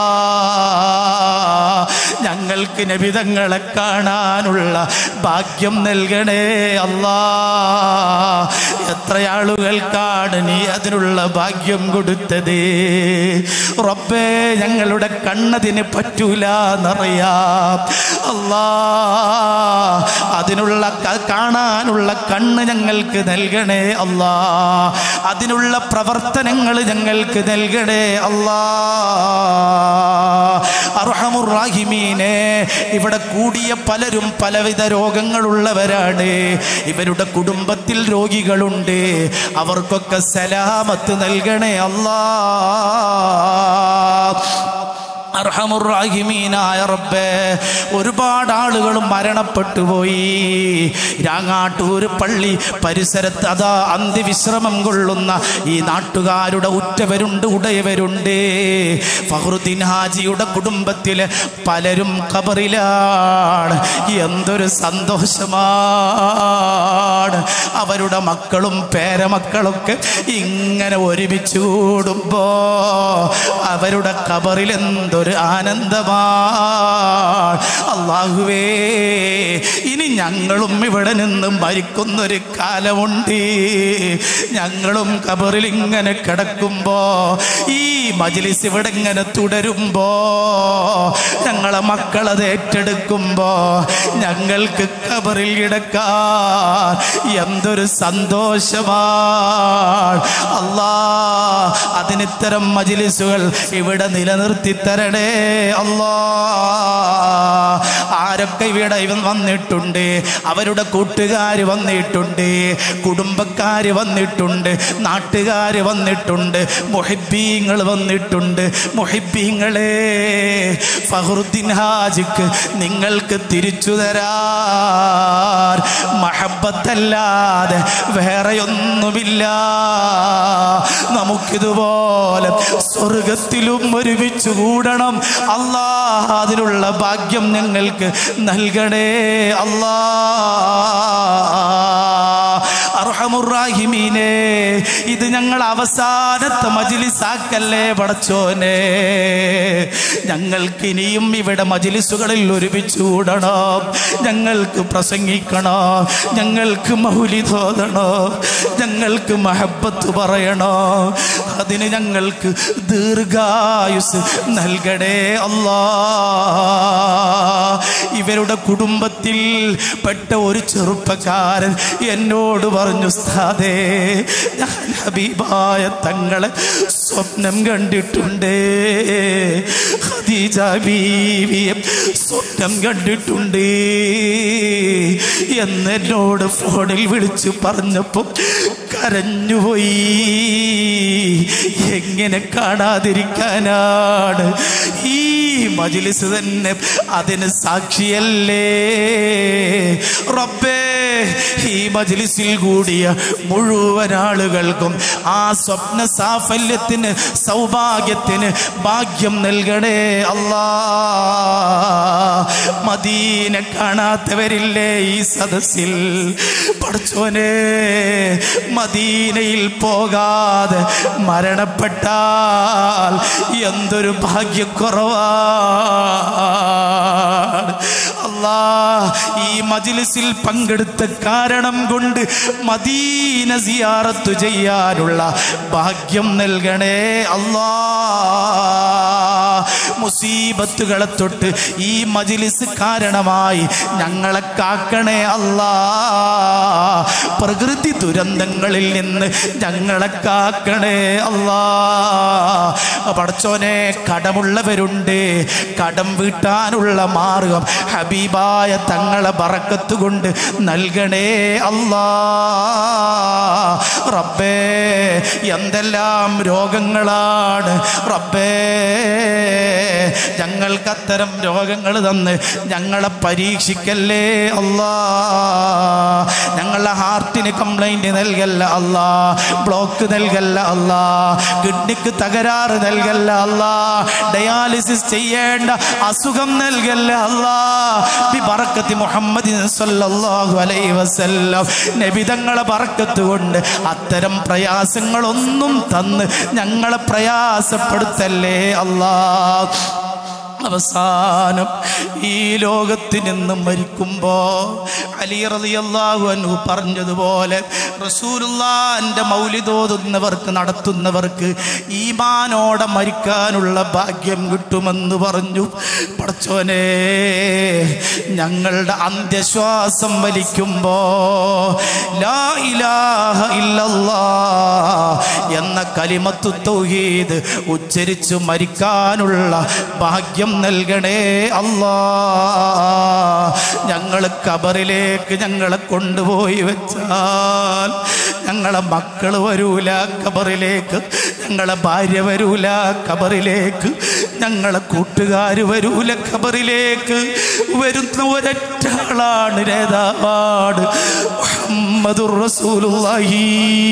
ഞങ്ങൾക്ക് നബിതങ്ങളെ കാണാനുള്ള ഭാഗ്യം നൽകണേ അല്ലാ എത്ര ആളുകൾക്കാണ് നീ അതിനുള്ള ഭാഗ്യം കൊടുത്തത് റബ്ബേ ഞങ്ങളുടെ കണ്ണതിന് പറ്റൂല എന്നറിയാം അല്ലാ അതിനുള്ള ക- കാണാനുള്ള കണ്ണ് ഞങ്ങൾക്ക് നൽകണേ അല്ലാ അതിനുള്ള പ്രവർത്തനങ്ങൾ ഞങ്ങൾക്ക് നൽകണേ അല്ലാ അർഹമുറാഹിമീനെ ഇവിടെ കൂടിയ പലരും പലവിധ രോഗങ്ങളുള്ളവരാണ് ഇവരുടെ കുടുംബത്തിൽ രോഗികളുണ്ട് അവർക്കൊക്കെ സലാമത്ത് നൽകണേ അല്ലാ അർഹമുറാഹിമീനായ റബ്ബേ ഒരുപാട് ആളുകൾ മരണപ്പെട്ടു പോയി രാങ്ങാട്ടൂർ പള്ളി പരിസരത്ത് അതാ അന്ത്യവിശ്രമം കൊള്ളുന്ന ഈ നാട്ടുകാരുടെ ഉറ്റവരുണ്ട് ഉടയവരുണ്ട് ഫഹ്റുദ്ദീൻ ഹാജിയുടെ കുടുംബത്തിലെ പലരും ഖബറിലാണ് എന്തൊരു സന്തോഷമാണ് അവരുടെ മക്കളും പേരമക്കളൊക്കെ ഇങ്ങനെ ഒരുമിച്ച് കൂടുമ്പോ അവരുടെ ഖബറിൽ എന്തൊരു ആനന്ദമാണ് അള്ളാഹുവേ ഇനി ഞങ്ങളും ഇവിടെ നിന്ന് മരിക്കുന്നൊരു കാലമുണ്ട് ഞങ്ങളും ഖബറിൽ ഇങ്ങനെ കിടക്കുമ്പോ ഈ മജ്ലിസ് ഇവിടെ ഇങ്ങനെ തുടരുമ്പോ ഞങ്ങളെ മക്കളത് ഏറ്റെടുക്കുമ്പോ ഞങ്ങൾക്ക് ഖബറിൽ കിടക്കാൻ എന്തൊരു സന്തോഷമാണ് അല്ലാ അതിനിത്തരം മജിലിസുകൾ ഇവിടെ നിലനിർത്തി തരണേ അല്ലാ ആരൊക്കെ ഇവിടെ ഇവൻ വന്നിട്ടുണ്ട് അവരുടെ കൂട്ടുകാർ വന്നിട്ടുണ്ട് കുടുംബക്കാർ വന്നിട്ടുണ്ട് നാട്ടുകാർ വന്നിട്ടുണ്ട് മൊഹിബീങ്ങൾ വന്നിട്ടുണ്ട് മൊഹിബീങ്ങളെ ഫഹറുദ്ദീൻ ഹാജിക്ക് നിങ്ങൾക്ക് തിരിച്ചു തരാൻ മഹബത്തല്ലാതെ വേറെയൊന്നുമില്ല നമുക്കിതുപോലെ സ്വർഗത്തിലും ഒരുമിച്ച് കൂടണം അല്ലാ അതിനുള്ള ഭാഗ്യം ഞങ്ങൾക്ക് നൽകണേ അല്ലാ അർഹമുറാഹിമീനെ ഇത് ഞങ്ങൾ അവസാനത്തെ മജിലിസാക്കല്ലേ പടച്ചോനെ ഞങ്ങൾക്ക് ഇനിയും ഇവിടെ മജിലിസുകളിൽ ഒരുമിച്ച് കൂടണം ഞങ്ങൾക്ക് പ്രസംഗിക്കണോ ഞങ്ങൾക്ക് മൗലിതോതണോ ഞങ്ങൾക്ക് മഹബത്ത് പറയണോ അതിന് ഞങ്ങൾക്ക് ദീർഘായുസ് നൽകണേ അല്ലാ ഇവരുടെ കുടുംബത്തിൽ പെട്ട ഒരു ചെറുപ്പക്കാരൻ എന്നോട് പറഞ്ഞു സ്ഥാതേ ഞാൻ ഹബീബായ തങ്ങളെ സ്വപ്നം കണ്ടിട്ടുണ്ട് ഖദീജ ബീവിയെ സ്വപ്നം കണ്ടിട്ടുണ്ട് എന്നോട് ഫോണിൽ വിളിച്ചു പറഞ്ഞപ്പോൾ കരഞ്ഞുപോയി എങ്ങനെ കാണാതിരിക്കാനാണ് ഈ മജിലിസ് തന്നെ അതിന് സാക്ഷിയല്ലേ റബ്ബേ ഈ മജിലിസിൽ കൂടിയ മുഴുവൻ ആളുകൾക്കും ആ സ്വപ്ന സാഫല്യത്തിന് സൗഭാഗ്യത്തിന് ഭാഗ്യം നൽകണേ അല്ലാ മദീന കാണാത്തവരില്ലേ ഈ സദസ്സിൽ പഠിച്ചോനെ മദീനയിൽ പോകാതെ മരണപ്പെട്ടാൽ എന്തൊരു ഭാഗ്യക്കുറവാണ് അല്ലാ ഈ മജിലിസിൽ പങ്കെടുത്ത കാരണം കൊണ്ട് മദീന സിയാറത്ത് ചെയ്യാനുള്ള ഭാഗ്യം നൽകണേ അല്ലാ മുസീബത്തുകളെ തൊട്ട് ഈ മജിലിസ് കാരണമായി ഞങ്ങളെ കാക്കണേ അല്ലാ പ്രകൃതി ദുരന്തങ്ങളിൽ നിന്ന് ഞങ്ങളെ കാക്കണേ അല്ലാ പടച്ചോനെ കടമുള്ളവരുണ്ട് കടം വീട്ടാനുള്ള മാർഗം ഹബീബായ തങ്ങളെ ബറക്കത്ത് കൊണ്ട് നൽകണേ അല്ലാ റബ്ബേ എന്തെല്ലാം രോഗങ്ങളാണ് റബ്ബേ ഞങ്ങൾക്ക് അത്തരം രോഗങ്ങൾ തന്ന് ഞങ്ങളെ പരീക്ഷിക്കല്ലേ അല്ലാ ഞങ്ങളെ ഹാർട്ടിന് കംപ്ലൈന്റ് നൽകല്ല അല്ലാ ബ്ലോക്ക് നൽകല്ല അല്ലാ കിഡ്നിക്ക് തകരാറ് നൽകല്ല അല്ലാ ഡയാലിസിസ് ചെയ്യേണ്ട അസുഖം നൽകല്ല അല്ലാ ബി ബറക്കത്തി മുഹമ്മദ് സല്ലല്ലാഹു അലൈഹി വസല്ലം നബിതങ്ങളെ ബറക്കത്ത് കൊണ്ട് അത്തരം പ്രയാസങ്ങളൊന്നും തന്ന് ഞങ്ങളെ പ്രയാസപ്പെടുത്തല്ലേ അല്ലാ അവസാനം ഈ ലോകത്ത് നിന്ന് മരിക്കുമ്പോ അലി റളിയല്ലാഹു അൻഹു പറഞ്ഞതുപോലെ റസൂലുള്ളാന്റെ മൗലിദോതുന്നവർക്ക് നടത്തുന്നവർക്ക് ഈമാനോടെ മരിക്കാനുള്ള ഭാഗ്യം കിട്ടുമെന്ന് പറഞ്ഞു പടച്ചോനെ ഞങ്ങളുടെ അന്ത്യശ്വാസം വലിക്കുമ്പോ ലാ ഇലാഹ ഇല്ലല്ലാ എന്ന കലിമത്തു തൗഹീദ് ഉച്ചരിച്ചു മരിക്കാനുള്ള ഭാഗ്യം നൽകണേ അല്ലാ ഞങ്ങൾ കബറിലേക്ക് ഞങ്ങളെ കൊണ്ടുപോയി വെച്ചാൽ ഞങ്ങളെ മക്കൾ വരൂല കബറിലേക്ക് ഞങ്ങളെ ഭാര്യ വരൂല കബറിലേക്ക് ഞങ്ങളെ കൂട്ടുകാർ വരൂല ഖബറിലേക്ക് വരുന്ന ഒരൊറ്റ ആളാണ് നേതാവാട് മുഹമ്മദുർ റസൂലുള്ളാഹി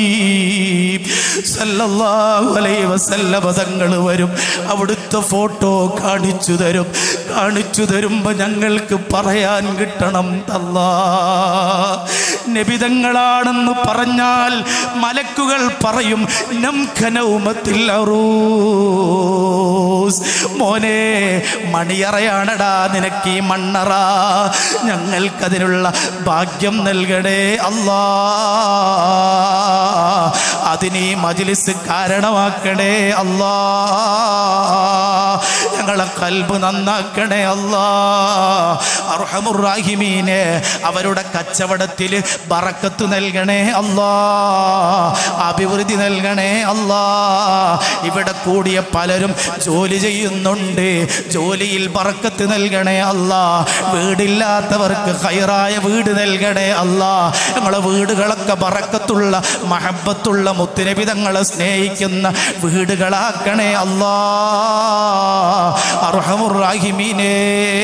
സല്ലല്ലാഹു അലൈഹി വസല്ലമ തങ്ങൾ വരും അവിടുത്തെ ഫോട്ടോ കാണിച്ചു തരും കാണിച്ചു തരുമ്പോൾ ഞങ്ങൾക്ക് പറയാൻ കിട്ടണം അല്ലാ നബിതങ്ങളാണെന്ന് പറഞ്ഞാൽ മലക്കുകൾ പറയും നംഖനൗമത്തിൽ അറൂസ് മോനെ മണിയറയാണടാ നിനക്ക് ഈ മണ്ണറ ഞങ്ങൾക്കതിനുള്ള ഭാഗ്യം നൽകണേ അല്ലാ അതിനീ മജിലിസ് കാരണമാക്കണേ അല്ലാ ഞങ്ങളെ കൽബ് നന്നാക്കണേ അല്ലാ അർഹമുറാഹിമീനെ അവരുടെ കച്ചവടത്തിൽ ബറക്കത്ത് നൽകണേ അല്ലാ അഭിവൃദ്ധി നൽകണേ അല്ലാ ഇവിടെ കൂടിയ പലരും ജോലി ചെയ്യുന്നുണ്ട് ജോലിയിൽ ബറക്കത്ത് നൽകണേ അല്ലാ വീടില്ലാത്തവർക്ക് ഹൈറായ വീട് നൽകണേ അല്ലാ ഞങ്ങളെ വീടുകളൊക്കെ ബറക്കത്തുള്ള മഹബത്തുള്ള മുത്തുനബി തങ്ങളെ സ്നേഹിക്കുന്ന വീടുകളാക്കണേ അല്ലാ അർഹമുറാഹിമീനേ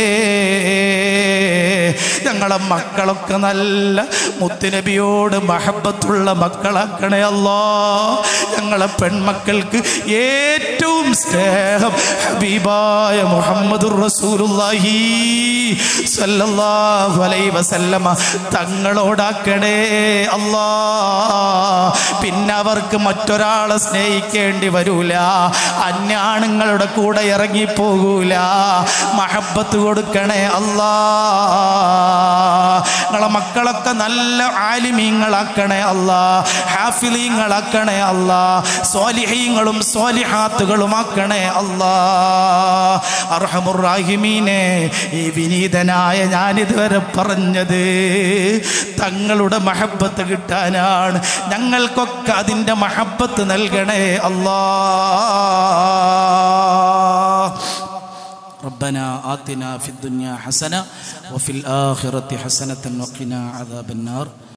ഞങ്ങളെ മക്കളൊക്കെ നല്ല മുത്തുനബിയോട് മഹബത്തുള്ള മക്കളാക്കണേ അല്ലാ ഞങ്ങളെ പെൺമക്കൾക്ക് ഏറ്റവും സ്നേഹം ഹബീബായ മുഹമ്മദുർ റസൂലുള്ളാഹി സല്ലല്ലാഹു അലൈഹി വസല്ലമ തങ്ങളോടാക്കണേ അല്ലാ പിന്നെ അവർക്ക് മറ്റൊരാളെ സ്നേഹിക്കേണ്ടി വരൂല അന്യാണുങ്ങളുടെ കൂടെ ഇറങ്ങി പോകൂല മഹബത്ത് കൊടുക്കണേ അല്ലാ നിങ്ങളെ മക്കളൊക്കെ നല്ല ആലിമീങ്ങളാക്കണേ അല്ലാ ഹാഫിലീങ്ങളാക്കണേ അല്ലാ സ്വാലിഹീങ്ങളും സ്വാലിഹാത്തുകളുമാക്കണേ അല്ലാ അർഹമുറാഹിമീനെ ഈ വിനീതനായ ഞാനിതുവരെ പറഞ്ഞത് തങ്ങളുടെ മഹബത്ത് കിട്ടാനാണ് ഞങ്ങൾക്കൊക്കെ അതിൻ്റെ മഹബത്ത് നൽകണേ അല്ലാ ربنا آتنا في الدنيا حسنة وفي الآخرة حسنة وقنا عذاب النار